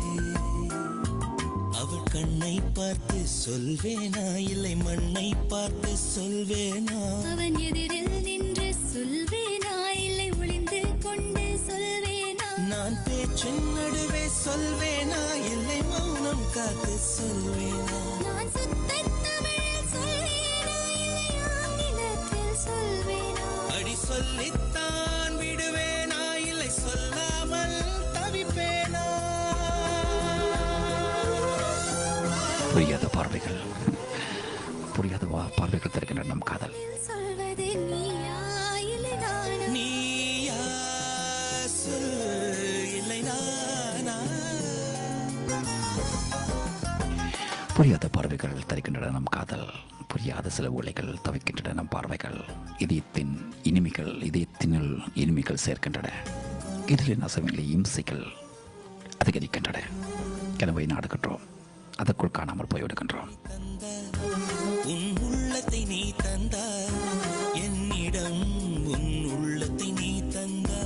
அவள் கண்ணை பார்த்து சொல்வேனா இல்லை மண்ணை பார்த்து சொல்வேனா அவன் எதிரில் நின்று சொல்வேனா இல்லை ஒளிந்து கொண்டு சொல்வேனா நான் பேச்சின் நடுவே சொல்வேனா இல்லை மௌனம் காத்து சொல்வேனா நான் சுத்த தமிழில் சொல்வேனா இல்லை ஆங்கிலத்தில் சொல்வேனா அடி சொல்லித்தான் விடுவேனா இல்லை சொல்லாமல் தவிப்பேனா புரியாத பார்வைகள் புரியாத வா- பார்வைகள் தருகின்ற நம் காதல் சொல்வது நீயா இல்லை நானா நீயா சொல் இல்லை நானா புரியாத பார்வைகள் தருகின்றன நம் காதல் புரியாத சில உலைகள் தவிக்கின்றன நம் பார்வைகள் இதயத்தின் இனிமைகள் இதயத்தினுள் இனிமைகள் சேர்க்கின்றன இதில் நசமில்லை இம்சைகள் அதிகரிக்கின்றன கனவை நாடுகின்றோம் அதற்குள் காணாமல் போய்விடுகின்றோம் உன் உள்ளத்தை நீ தந்தா என்னிடம் உன் உள்ளத்தை நீ தந்தா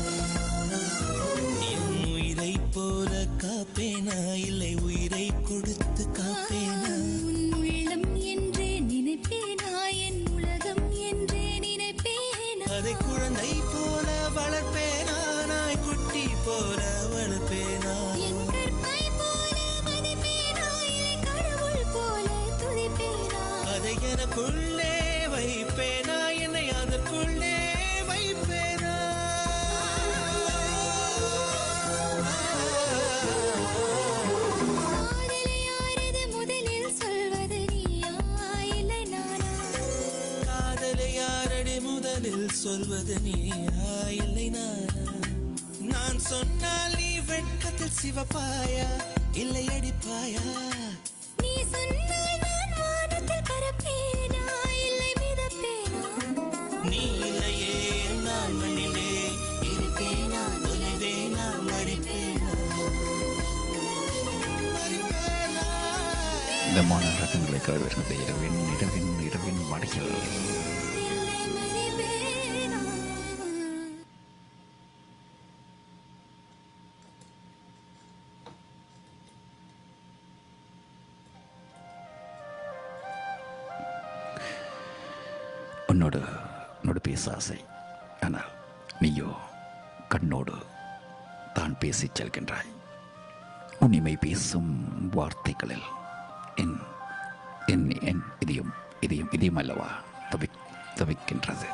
என் உயிரை போல காப்பேனா இல்லை உயிரை கொடுத்து காப்பேனா உன் உள்ளம் என்றே நினைப்பேனா என் உலகம் என்றே நினைப்பேனா அதை குழந்தை போல வளர்ப்பேனா நாய் குட்டி போல வளர்ப்பேனா என் கற்பை போல மதிப்பேனா இல்லை கடவுள் போல துதிப்பேனா அதை எனக்குள்ளே வைப்பேனா என்னை அதற்குள்ளே வைப்பேனா காதலை யாரது முதலில் சொல்வது நீயா இல்லை நானா காதலை யாரடி முதலில் சொல்வது நீயா இல்லை நானா நான் சொன்னால் நீ வெட்கத்தில் சிவப்பாயா இல்லை அடிப்பாயா நீ சொன்னால் நான் வானத்தில் பறப்பேனா இல்லை மிதப்பேனா நீ இல்லையே நான் மண்ணிலே இருப்பேனா தொலைவேனா மறிப்பேனா மறிப்பேனா இதமான ரகங்களை கருவிருந்த இரவின் இரவின் இரவின் மடியில் இல்லை மறிப்பேனா உன்னோடு உன்னோடு பேச ஆசை ஆனால் நீயோ கண்ணோடு தான் பேசிச் செல்கின்றாய் உன்னிமை பேசும் வார்த்தைகளில் என் என் என் இதயம் இதயம் இதயம் அல்லவா தவி தவிக்கின்றது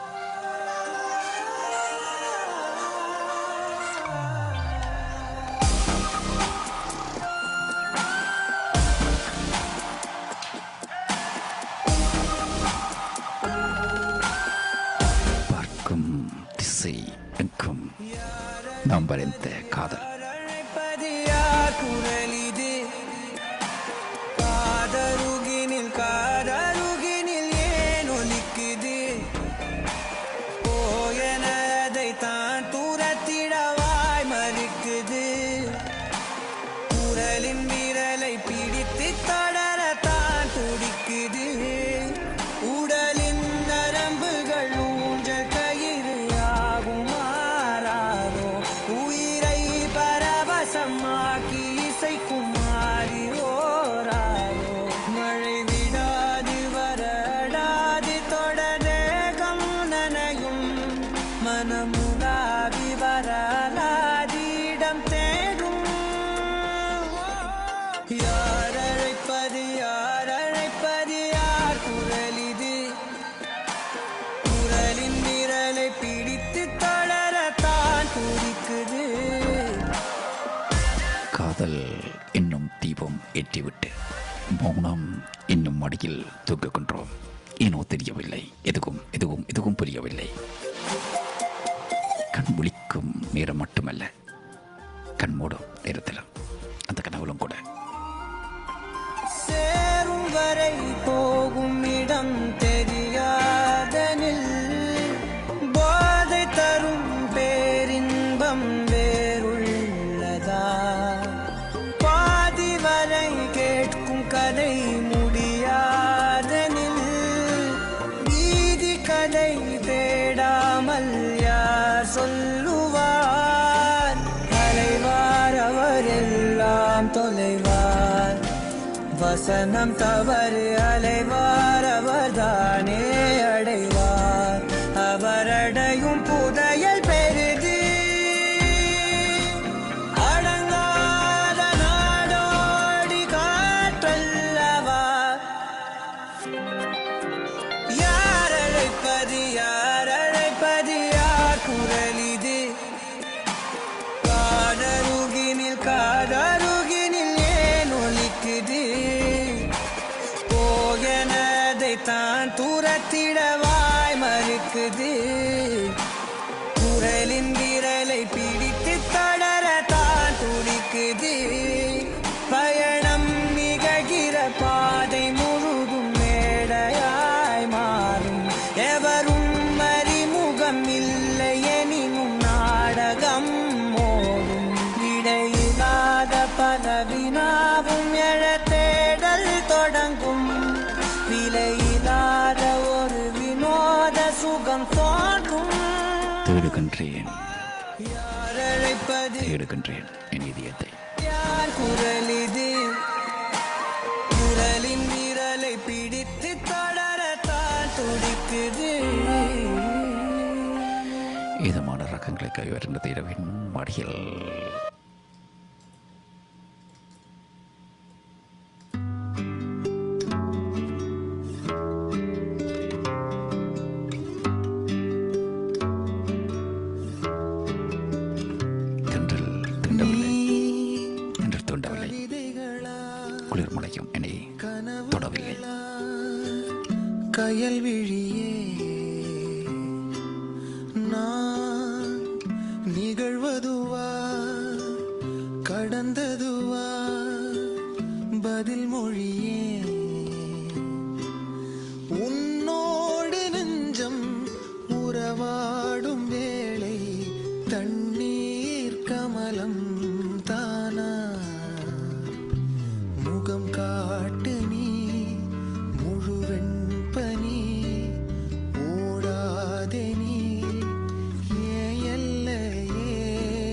பார்க்கும் திசை எங்கும் நாம் வரைந்த காதல் அழைப்பதியார் குரலிது காதருகினில் காதருகினில் ஏன் ஒலிக்குது போயனதை தான் தூரத்திடவாய் மறுக்குது குரலின் விரலை பிடித்து தொடரத்தான் துடிக்குது உடலின் நரம்புகள் ஊஞ்சல் கயிறு ஆகும் மாறாதோ உயிரை பரவசமாக்கி இசைக்கும் மாறி ஓராதோ மழை விடாது வரடாது தொடரேகம் நனையும் மனமுலாவி வரலாதிடம் தேடும் யார் அழைப்பது யார் அழைப்பது யார் குரல் இது குரலின் விரலை பிடித்து தொடரத்தான் துடிக்குது காதல் இன்னும் தீபம் ஏற்றிவிட்டு மௌனம் இன்னும் மடியில் தூங்குகின்றோம் ஏனோ தெரியவில்லை எதுவும் எதுவும் எதுவும் புரியவில்லை கண் விழிக்கும் நேரம் மட்டுமல்ல கண் மூடும் நேரத்திலும் அந்த கனவுலும் கூட சேரும் வரை போகும் இடம் தெரியாதனில் போதை தரும் பேரின்பம் வேறுள்ளதா பாதி வரை கேட்கும் கதை முடியாதனில் வீதி கதை தேடாமல் யார் சொல்லுவார் அலைவார் அவர் எல்லாம் தொலைவார் வசனம் தவறு அலைவார் அவர்தானே அடைவார் அவரடையும் புதையல் பெரிது அடங்காத நாடோடி காற்றல்லவா யார் அழைப்பது யார் அழைப்பது யார் குரல் இது காதருகினில் காதருகினில் ஏன் ஒலிக்குது போகனதை தான் தூரத்திடவாய் மறுக்குது குரலின் விரலை பிடித்து தொடர தான் துடிக்குது பயணம் நிகழ்கிற பாதை முழுதும் மேடு சுகம் தோன்றும் தேடுகின்றேன் யார் அழைப்பது தேடுகின்றேன் என் இதயத்தை யார் குரல் இது குரலின் விரலை பிடித்து தொடரத்தான் துடிக்குது இதமான ரகங்களை கைவருந்த இரவின் மடியில் தென்றல் தீண்டவில்லை தென்றல் தீண்டவில்லை குளிர் முளையும் என்னை தொடவில்லை கயல் விழியே நான் நிகழ்வதுவா கடந்ததுவா பதில் மொழியே உன்னோடு நெஞ்சம் உறவாடும் வேளை தண்ணீர் கமலம் தானா முகம் காட்டு நீ முழுவெண் பனி ஓடாதே நீ ஏன் எல்லையே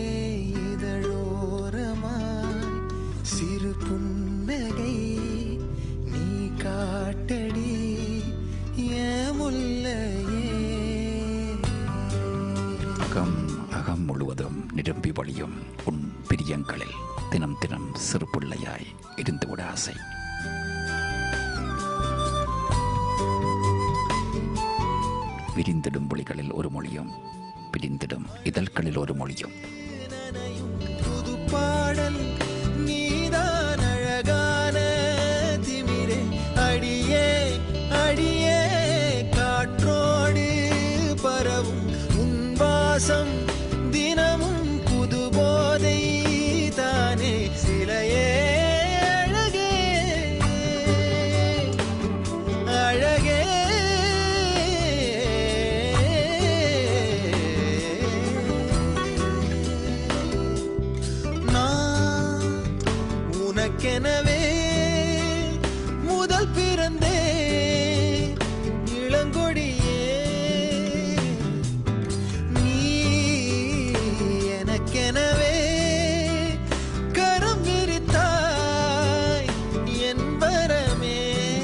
இதழோரமாய் சிறு புன்னகை நீ காட்டடி ஏன் முல்லையே அகம் அகம் முழுவதும் நிரம்பி வழியும் உன் பிரியங்களில் தினம் தினம் சிறு பிள்ளையாய் இருந்துவிட ஆசை விரிந்திடும் மொழிகளில் ஒரு மொழியும் பிரிந்திடும் இதழ்களில் ஒரு மொழியும் புது பாடல் நீதான் அழகான திமிரே அடியே அடியே காற்றோடு பரவும் உன் வாசம் தினமும் புது போதை தானே சிலையே அழகே அழகே நான் உனக்கெனவே முதல் பிறந்தே இளங்கொடியே நீ எனக்கெனவே கரம் விரித்தாய் என் வரமே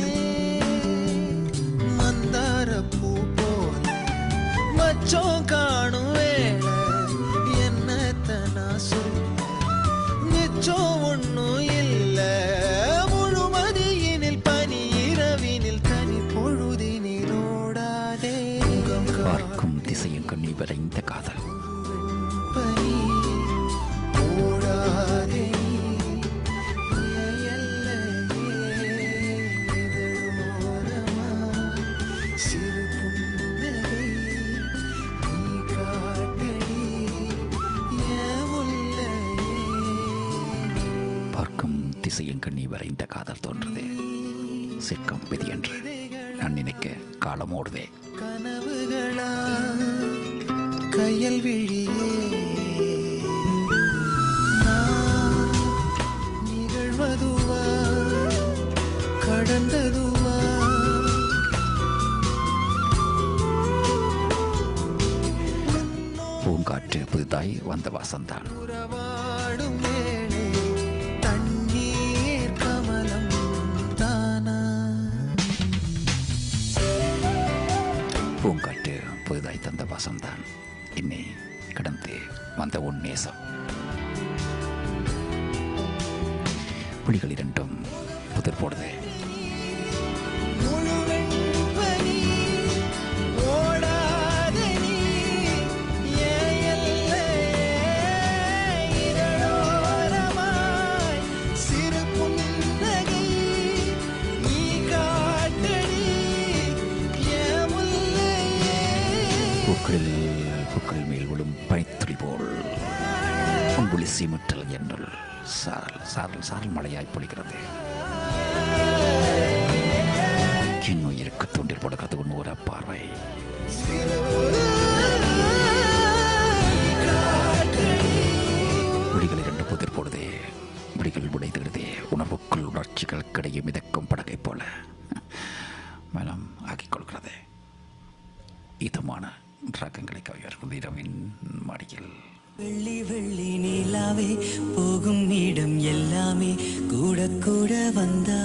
மந்தார பூ போல மச்சம் காணும் வேளை என்னத்த நான் சொல்ல மிச்சம் ஒண்ணும் இல்ல முழுமதியினில் பனி இரவினில் தனி பொழுதினில் ஓடாதே முகம் பார்க்கும் திசையும் கண்ணி வரைந்த காதல் பனி ஓடாதே என் எல்லையே இதழோரமாய் சிறு புன்னகை நீ காட்டடி என் முல்லையே பார்க்கும் திசையும் கண்ணி வரைந்த காதல் தோன்றுதே சிற்கம் விதி என்று நான் நினைக்க காலம் ஓடுதே கனவுகளா கையல் விழியே நான் நிகழ்வதுவா கடந்ததுவா பூங்காற்று புதிதாய் வந்த வாசந்தான் உறவாடும் வேளை தண்ணீர் கமலம் தானா பூங்காற்று புதிதாய் தந்த வாசம்தான் இன்னே கடந்து வந்த உன் நேசம் புலிகள் இரண்டும் புதிர் போடுதே முழுவெண் பனி ஓடாதே நீ ஏன் எல்லையே இதழோரமாய் சிறு புன்னகை நீ காட்டடி ஏன் முல்லையே பூக்களில் பூக்கள் மேல் விழும் பனித்துளி போல் அம்புலி சீமுற்றல் என்னுள் சாரல் சாரல் சாரல் மழையாய் பொழிகிறது என் உயிருக்கு தூண்டில் போடுகிறது உன் ஒரு பார்வை விழிகள் இரண்டு புதிர் போடுதே விழிகள் உடைதுகிறதே உணவுக்குள் உணர்ச்சிகளுக்கிடையே மிதக்கும் படகை போல மனம் ஆக்கிக் கொள்கிறது இதம் அற்புதமான ராகங்களை கவியர்கள் இரவின் மடியில் வெள்ளி வெள்ளி நிலாவே போகும் இடம் எல்லாமே கூட கூட வந்தா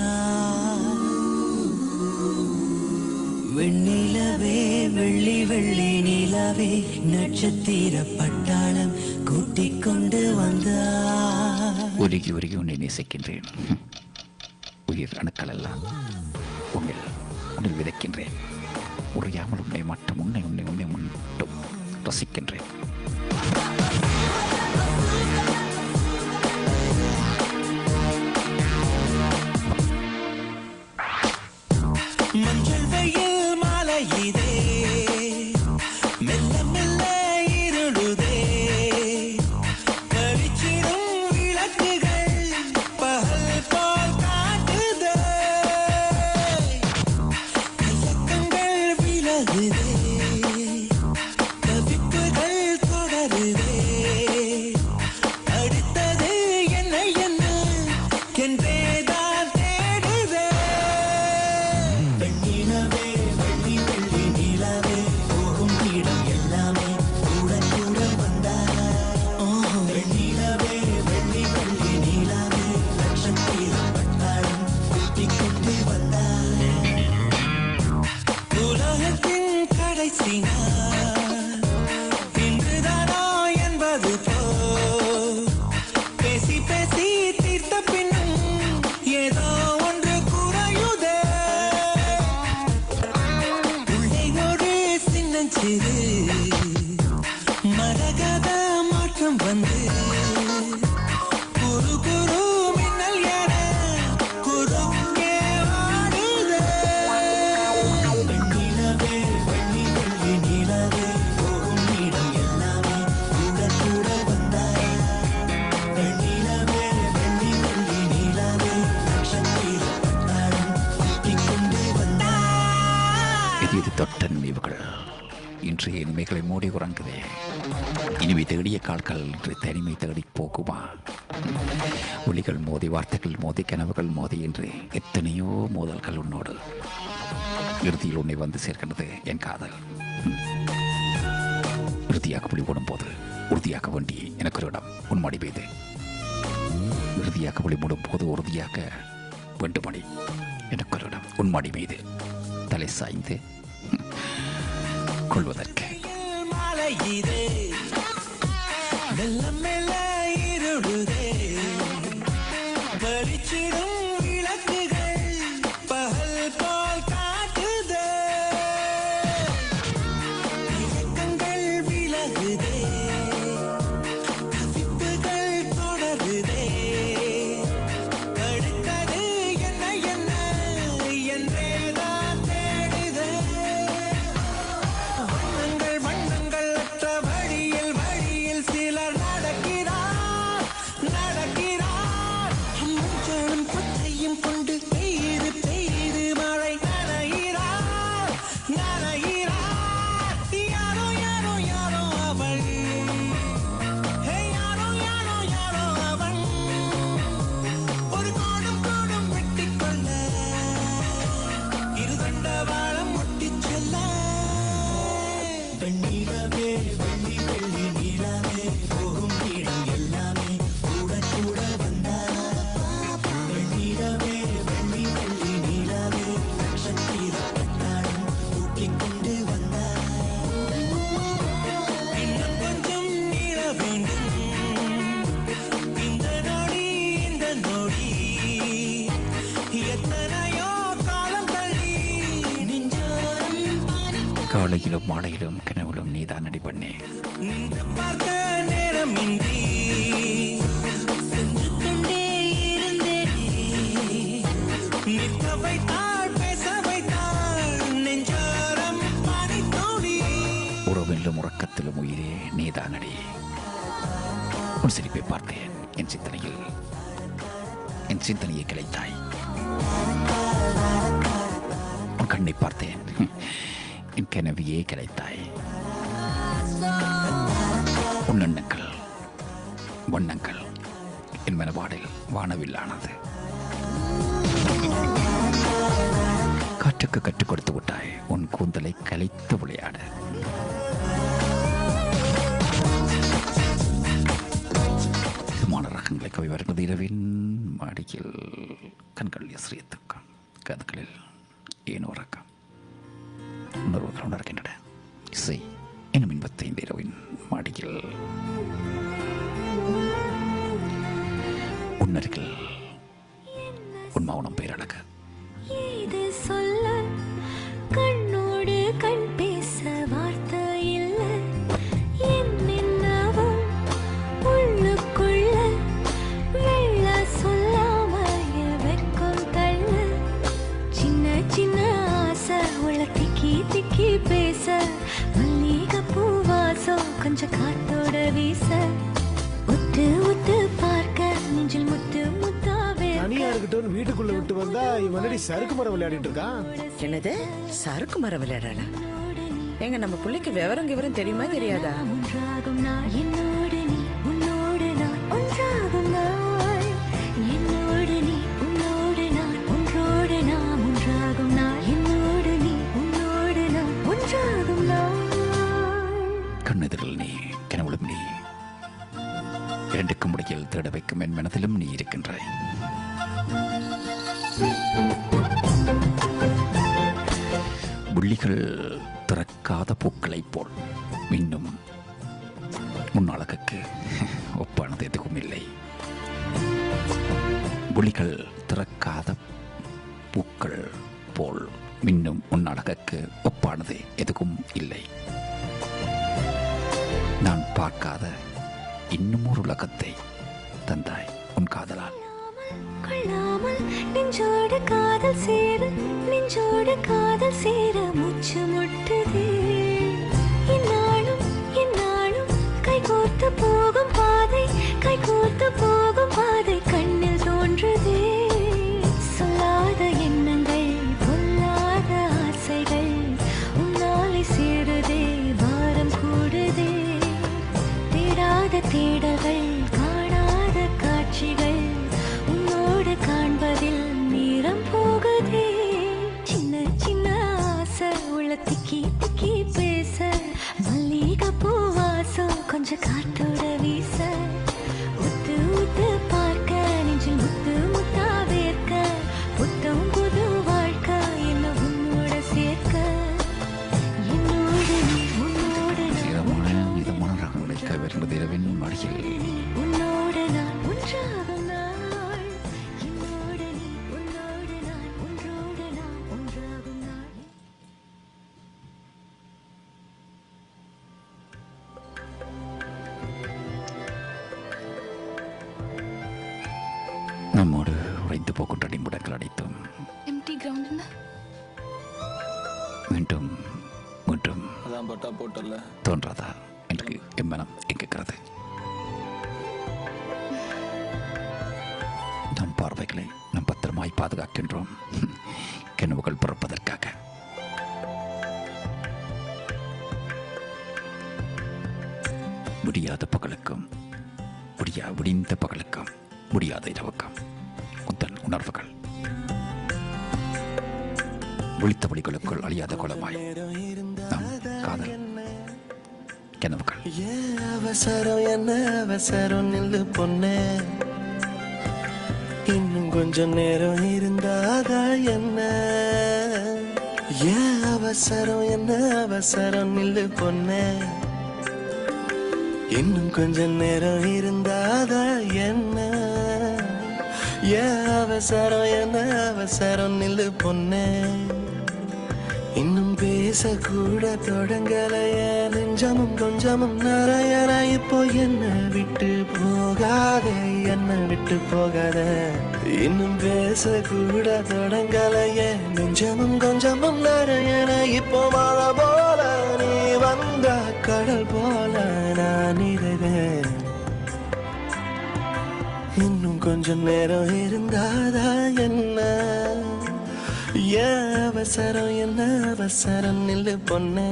வெண்ணிலவே வெள்ளி வெள்ளி நிலாவே நட்சத்திர பட்டாளம் கூட்டிக் கொண்டு வந்தா உருகி உருகி உன்னை நேசிக்கின்றேன் உயிர் அணுக்கள் எல்லாம் உன்னில் உன்னில் விதைக்கின்றேன் உறையாமல் உன்னை மட்டும் உன்னை உன்னை உன்னை மட்டும் ரசிக்கின்றேன் மஞ்சள் வெயில் மாலை இதே மெல்ல மெல்ல இருளுதே கழிச்சிடும் விளக்குகள் பகல் போல் காட்டுதே கலக்கங்கள் விலகுதே தவிப்புகள் தொடருதே அடுத்தது என்ன என்ன என்றேதான் தேடுதே வெண்ணிலவே வெள்ளி வெள்ளி நிலவே போகும் இடம் எல்லாமே கூட கூட வந்தா வெண்ணிலவே வெள்ளி வெள்ளி நிலவே நட்சத்திரம் பட்டாளம் கூட்டிக் கொண்டு வந்தா உலகத்தின் கடைசி நாள் இன்றுதானோ என்பது போ பேசி பேசி தீர்த்த பின்னும் ஏதோ ஒன்று குறையுதே உள்ளே ஒரு சின்னஞ்சிறு மரகத மாற்றம் வந்து குரு குரு மின்னல் என குறுக்கே வாடுதே வெண்ணிலவே வெள்ளி வெள்ளி நிலவே போகும் இடம் எல்லாமே கூட கூட வந்தாய் வெண்ணிலவே வெள்ளி வெள்ளி நிலவே நட்சத்திர பட்டாளம் கூட்டிக் கொண்டு வந்தாய் இது இது தொட்ட நினைவுகள் இன்று இனிமைகளை மூடி உறங்குதே இனிமை தேடிய கால்கள் இன்று தனிமை தேடி போகுமா ஒளிகள் மோதி வார்த்தைகள் மோதி கனவுகள் மோதி என்று எத்தனையோ மோதல்கள் உன்னோடு இறுதியில் உன்னை வந்து சேர்க்கின்றது என் காதல் இறுதியாக புலி போடும் போது உறுதியாக்க வேண்டி எனக்கு ஒரு இடம் உன் மடி பெய்து இறுதியாக புலி மூடும் போது உறுதியாக வேண்டுமணி எனக்கு ஒரு இடம் உன் மடி மீது தலை சாய்ந்து கொள்வதற்கு மாலை இதே மெல்ல மெல்ல இருளுதே பளிச்சிடும் விளக்குகள் பகல் போல் காட்டுதே இயக்கங்கள் விலகுதே கவிப்புகள் தொடருதே அடுத்தது என்ன என்ன என்றேதான் தேடுதே வண்ணங்கள் வண்ணங்கள் அற்ற வழியில் வழியில் சிலர் நடக்கிறார் நடக்கிறார் மஞ்சளும் கொத்தையும் கொண்டு பெய்து பெய்து மழை நனைகிறார் நனைகிறார் யாரோ யாரோ யாரோ அவள் ஹே, யாரோ யாரோ யாரோ அவன் ஒரு கோடும் கோடும் வெட்டிக் கொள்ள இருதண்ட வாழம் முட்டிச் செல்ல வெண்ணிலவே வெள்ளி வெள்ளி நிலவே போகும் இடம் எல்லாமே கூட கூட வந்தா வெண்ணிலவே வெள்ளி வெள்ளி நிலவே நட்சத்திர பட்டாளம் கூட்டிக் கொண்டு வந்தா இன்னும் கொஞ்சம் நீள வேண்டும் இந்த நொடி இந்த நொடி எத்தனையோ காலம் தள்ளி நெஞ்சோரம் பாரிக்கும் காலையிலும் மாலையிலும் கனவுலும் நீதான் அடி பண்ணே நின்று பார்த்த நேரமின்றி சென்று கொண்டே இருந்தேனே. நிற்க வைத்தாள், பேச வைத்தாள், நெஞ்சோரம் பனித்துளி. உறவிலும் உறக்கத்திலும் உயிரே நீதான் அடி உன் சிரிப்பை பார்த்தேன் என் சிந்தனையில் என் சிந்தனையை கிளைத்தாய் உன் கண்ணை பார்த்தேன் என் கனவியே கிடைத்தாய் உன் எண்ணங்கள் வண்ணங்கள் என் மனபாடில் வானவில்லானது காற்றுக்கு கற்றுக் கொடுத்து விட்டாய் உன் கூந்தலை கலைத்து விளையாட விமான ரகங்களை கவி வருகிறது இரவின் மாடியில் கண்கள் எசிரியத்துக்கம் கதுகளில் ஏனோ ரக்கம் உணர்வுகள் உணர்கின்றன இசை இன்னும் இன்பத்தை இந்த இரவின் மாடியில் உன்னருகில் உன் மௌனம் பேரழகு ஏது சொல்ல கண்ணோடு கண் பேச வார்த்தை இல்ல என்னென்னவும் உள்ளுக்குள்ள வெள்ள சொல்லாம வெக்கம் தள்ள சின்ன சின்ன ஆசை உள்ள திக்கி திக்கி பேச மல்லிகை பூவாசம் கொஞ்சம் காத்தோட வீச உத்து உத்து பார்க்க நெஞ்சில் முத்து முத்தாவே தனியா இருக்கட்டும் வீட்டுக்குள்ள விட்டு வந்தா இவனடி சறுக்கு மரம் விளையாடிட்டு இருக்கான் என்னது சறுக்கு மரம் விளையாடல எங்க நம்ம பிள்ளைக்கு விவரம் விவரம் தெரியுமா தெரியாதா ஒன்றாகும் நாள் என்னோடு நீ உன்னோடு நான் ஒன்றாகும் நாள் என்னோடு நீ உன்னோடு நான் ஒன்றோடு நாம் ஒன்றாகும் நாள் என்னோடு நீ உன்னோடு நான் ஒன்றாகும் நாள் கண்ணெதிரில் நீ கனவுளும் நீ இரண்டுக்கும் இடையில் தேட வைக்கும் என் மனதிலும் நீ இருக்கின்றாய் புள்ளிகள் திறக்காத பூக்களைப் போல் இன்னும் உன் அழகுக்கு ஒப்பானது எதுவும் இல்லை புலிகள் திறக்காத பூக்கள் போல் மின்னும் உன் அழகுக்கு ஒப்பானது எதுவும் இல்லை நான் பார்க்காத இன்னும் ஒரு உலகத்தை தந்தாய் உன் காதலால் கொள்ளாமல் நெஞ்சோடு காதல் சேர நெஞ்சோடு காதல் சேர மூச்சு முட்டுதே இந்நாளும் இந்நாளும் கைகோர்த்து போகும் பாதை கைகோர்த்து போகும் பாதை கண்ணில் தோன்றுதே சொல்லாத எண்ணங்கள் பொல்லாத ஆசைகள் உன்னாலை சேருதே பாரம் கூடுதே தேடாத தேடல்கள் காணாத காட்சிகள் உன்னோடு காண்பதில் நேரம் போகுதே சின்ன சின்ன ஆசை உள்ள திக்கி திக்கி பேச மல்லிகை பூவாசம் கொஞ்சம் காத்தோட வீச உத்து உத்து பார்க்க நெஞ்சில் முத்து முத்தா வேர்க்க புத்தம் புது வாழ்க்கை என்ன உன்னோட சேர்க்க என்னோடு நீ உன்னோடு நான் ஈரமான இதமான ரகங்களை கவர்ந்தது இரவின் மடியில் உன்னோடு நான் ஒன்றாகும் நாள் என்னோடு நீ உன்னோடு நான் ஒன்றோடு நான் ஒன்றாகும் நாள் நம்மோடு உறைந்து போகின்ற நிமிடங்கள் அனைத்தும் எம்டி கிரவுண்ட் மீண்டும் மீண்டும் அதான் பட்டா போட்டல தோன்றாதா எனக்கு என் மனம் எங்குகிறது நம் பார்வைகளை நம் பத்திரமாய் பாதுகாக்கின்றோம் கனவுகள் பிறப்பதற்காக முடியாத பகலுக்கும் முடியா முடிந்த பகலுக்கும் முடியாத இரவுக்கும் உந்தன் உணர்வுகள் விழித்த வழிகளுக்குள் அழியாத குளமாய் நம் காதல் கனவுகள் ஏன் அவசரம் என்ன அவசரம் நில்லு பொண்ணே இன்னும் கொஞ்சம் நேரம் இருந்தாதா என்ன ஏன் அவசரம் என்ன அவசரம் நில்லு பொண்ணே இன்னும் கொஞ்சம் நேரம் இருந்தாதா என்ன ஏன் அவசரம் என்ன அவசரம் நில்லு பொண்ணே இன்னும் பேசக்கூட தொடங்கலைய நெஞ்சமும் கொஞ்சமும் நிறையற இப்போ என்ன விட்டு போகாத என்ன விட்டு போகாத இன்னும் பேசக்கூட தொடங்கலைய நெஞ்சமும் கொஞ்சமும் நிறையற இப்போ மழை போல நீ வந்த கடல் போல நான் இருவேன் இன்னும் கொஞ்சம் நேரம் இருந்தாதா என்ன ஏன் அவசரம் என்ன அவசரம் நில்லு பொண்ணே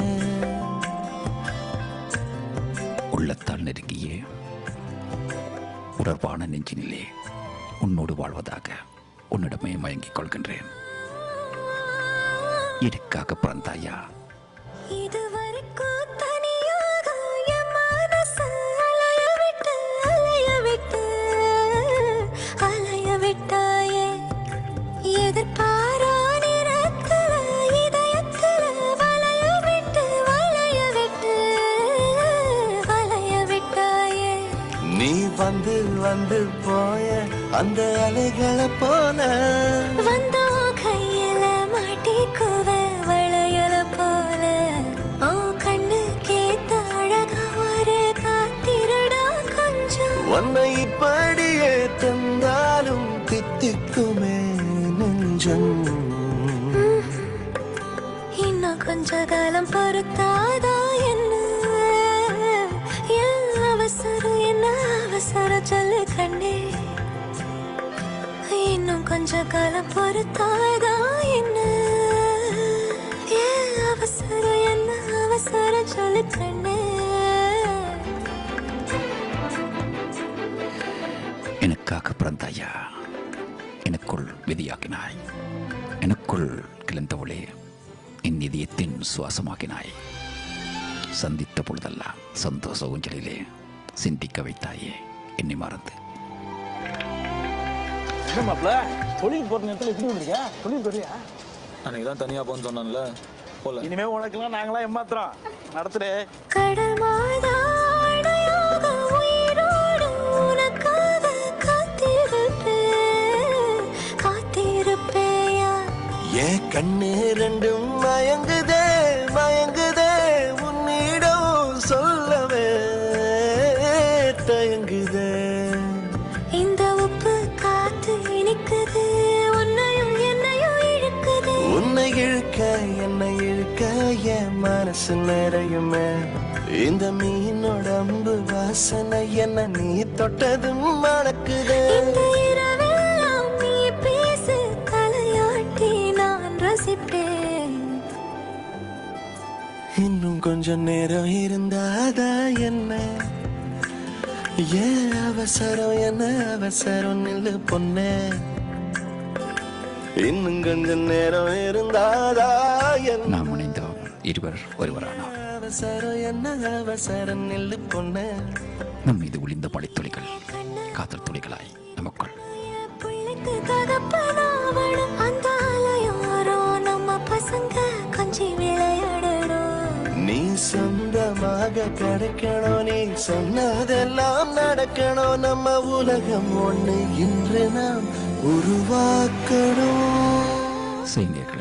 உள்ளத்தால் நெருங்கியே உணர்வான நெஞ்சினிலே உன்னோடு வாழ்வதாக உன்னிடமே மயங்கிக் கொள்கின்றேன் எனக்காக பிறந்தாயா இதுவரைக்கும் தனியாக என் மனசு அலைய விட்டு, அலைய விட்டு, அலைய விட்டாயே. எதிர்பாரா நேரத்துல, இதயத்துல வளைய விட்டு, வளைய விட்டு, வளைய விட்டாயே. நீ வந்து வந்து போய அந்த அலைகளை போல வந்தோ கையில மாட்டிக்குவ வளையல போல ஓ கண்ணு கேத்த அழகா ஒரு காத்திருடா கொஞ்சம் உன்னை இப்படியே தந்தாலும் தித்திக்குமே நெஞ்சம் இன்னும் கொஞ்ச காலம் பொறுத்தாதா என்ன என் அவசரம் என்ன அவசரம் சொல்லு கண்ணே இன்னும் கொஞ்ச காலம் பொறுத்தாதா என்ன என் அவசரம் என்ன அவசரம் சொல்லு கண்ணே எனக்காக பிறந்தாயா எனக்குள் விதியாக்கினாய் எனக்குள் கிளந்தவளே என் இதயத்தின் சுவாசமாக்கினாய் சந்தித்த பொழுதெல்லாம் சந்தோஷ ஊஞ்சலிலே சிந்திக்க வைத்தாயே என்னை மறந்து என்ன மாப்ள தொழில் போற நேரத்துல இப்படி வந்திருக்க தொழில் போறியா அன்னைக்கு தான் தனியா போன்னு சொன்னேன்ல போல இனிமே உனக்கெல்லாம் நாங்களாம் ஏமாத்துறோம் நடத்துறே கடல் மாதாடையாக உயிரோடு உனக்காக காத்திருப்பேன் காத்திருப்பேயா ஏன் கண்ணு ரெண்டும் மயங்குதே மயங்குதே உன்னிடம் சொல்லவே தயங்குதே இந்த உப்பு காத்து இனிக்குது உன்னையும் என்னையும் இழுக்குது உன்னை இழுக்க என்னை இழுக்க என் மனசு நிறையுமே இந்த மீனோட அம்பு வாசனை என்ன நீ தொட்டதும் மணக்குதே இந்த இரவெல்லாம் நீ பேசு தலையாட்டி நான் ரசிப்பேன் இன்னும் கொஞ்சம் நேரம் இருந்தாதா என்ன ஏன் அவசரம் என்ன அவசரம் நில்லு பொண்ணே இன்னும் கொஞ்சம் நேரம் இருந்தாதா என்ன நாம் இணைந்தோம் இருவர் ஒருவரானோம் அவசரம் என்ன அவசரம் நில்லு பொண்ணே நம் மீது ஒளிந்த படைத்துளிகள் காதல் துளிகளாய் நமக்குள் புள்ளைக்கு தகப்பனாவணும் அந்த ஆலயோரோ நம்ம பசங்க கொஞ்சி விளையாடணும் நீ சொந்தமாக கிடைக்கணும் நீ சொன்னதெல்லாம் நடக்கணும் நம்ம உலகம் ஒண்ணு இன்று நாம் உருவாக்கணும் செய்யுங்களே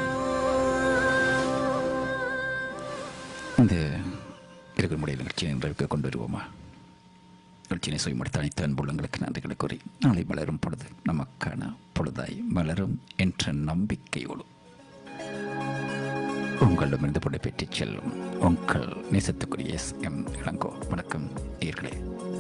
இந்த இருக்கிற முறை நிகழ்ச்சியை நிறைவுக்கு கொண்டு வருவோமா நிகழ்ச்சியினை சுயமடுத்த அனைத்து அன்புள்ளங்களுக்கு நன்றிகளை கூறி நாளை மலரும் பொழுது நமக்கான பொழுதாய் மலரும் என்ற நம்பிக்கையோடு உங்களிடமிருந்து பொழுது பெற்றுச் செல்லும் உங்கள் நேசத்துக்குரிய எஸ் எம் இளங்கோ வணக்கம் நேர்களே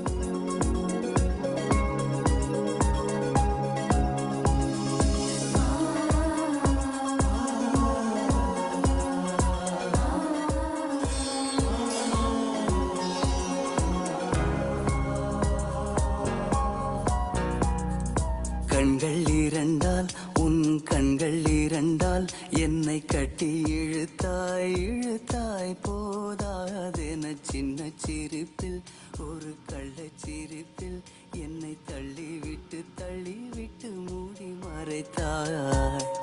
கண்கள் இரண்டால் உன் கண்கள் இரண்டால் என்னை கட்டி இழுத்தாய் இழுத்தாய் போதாதென சின்ன சிரிப்பில் ஒரு கள்ளச் சிரிப்பில் என்னை தள்ளிவிட்டு தள்ளிவிட்டு மூடி மறைத்தாய்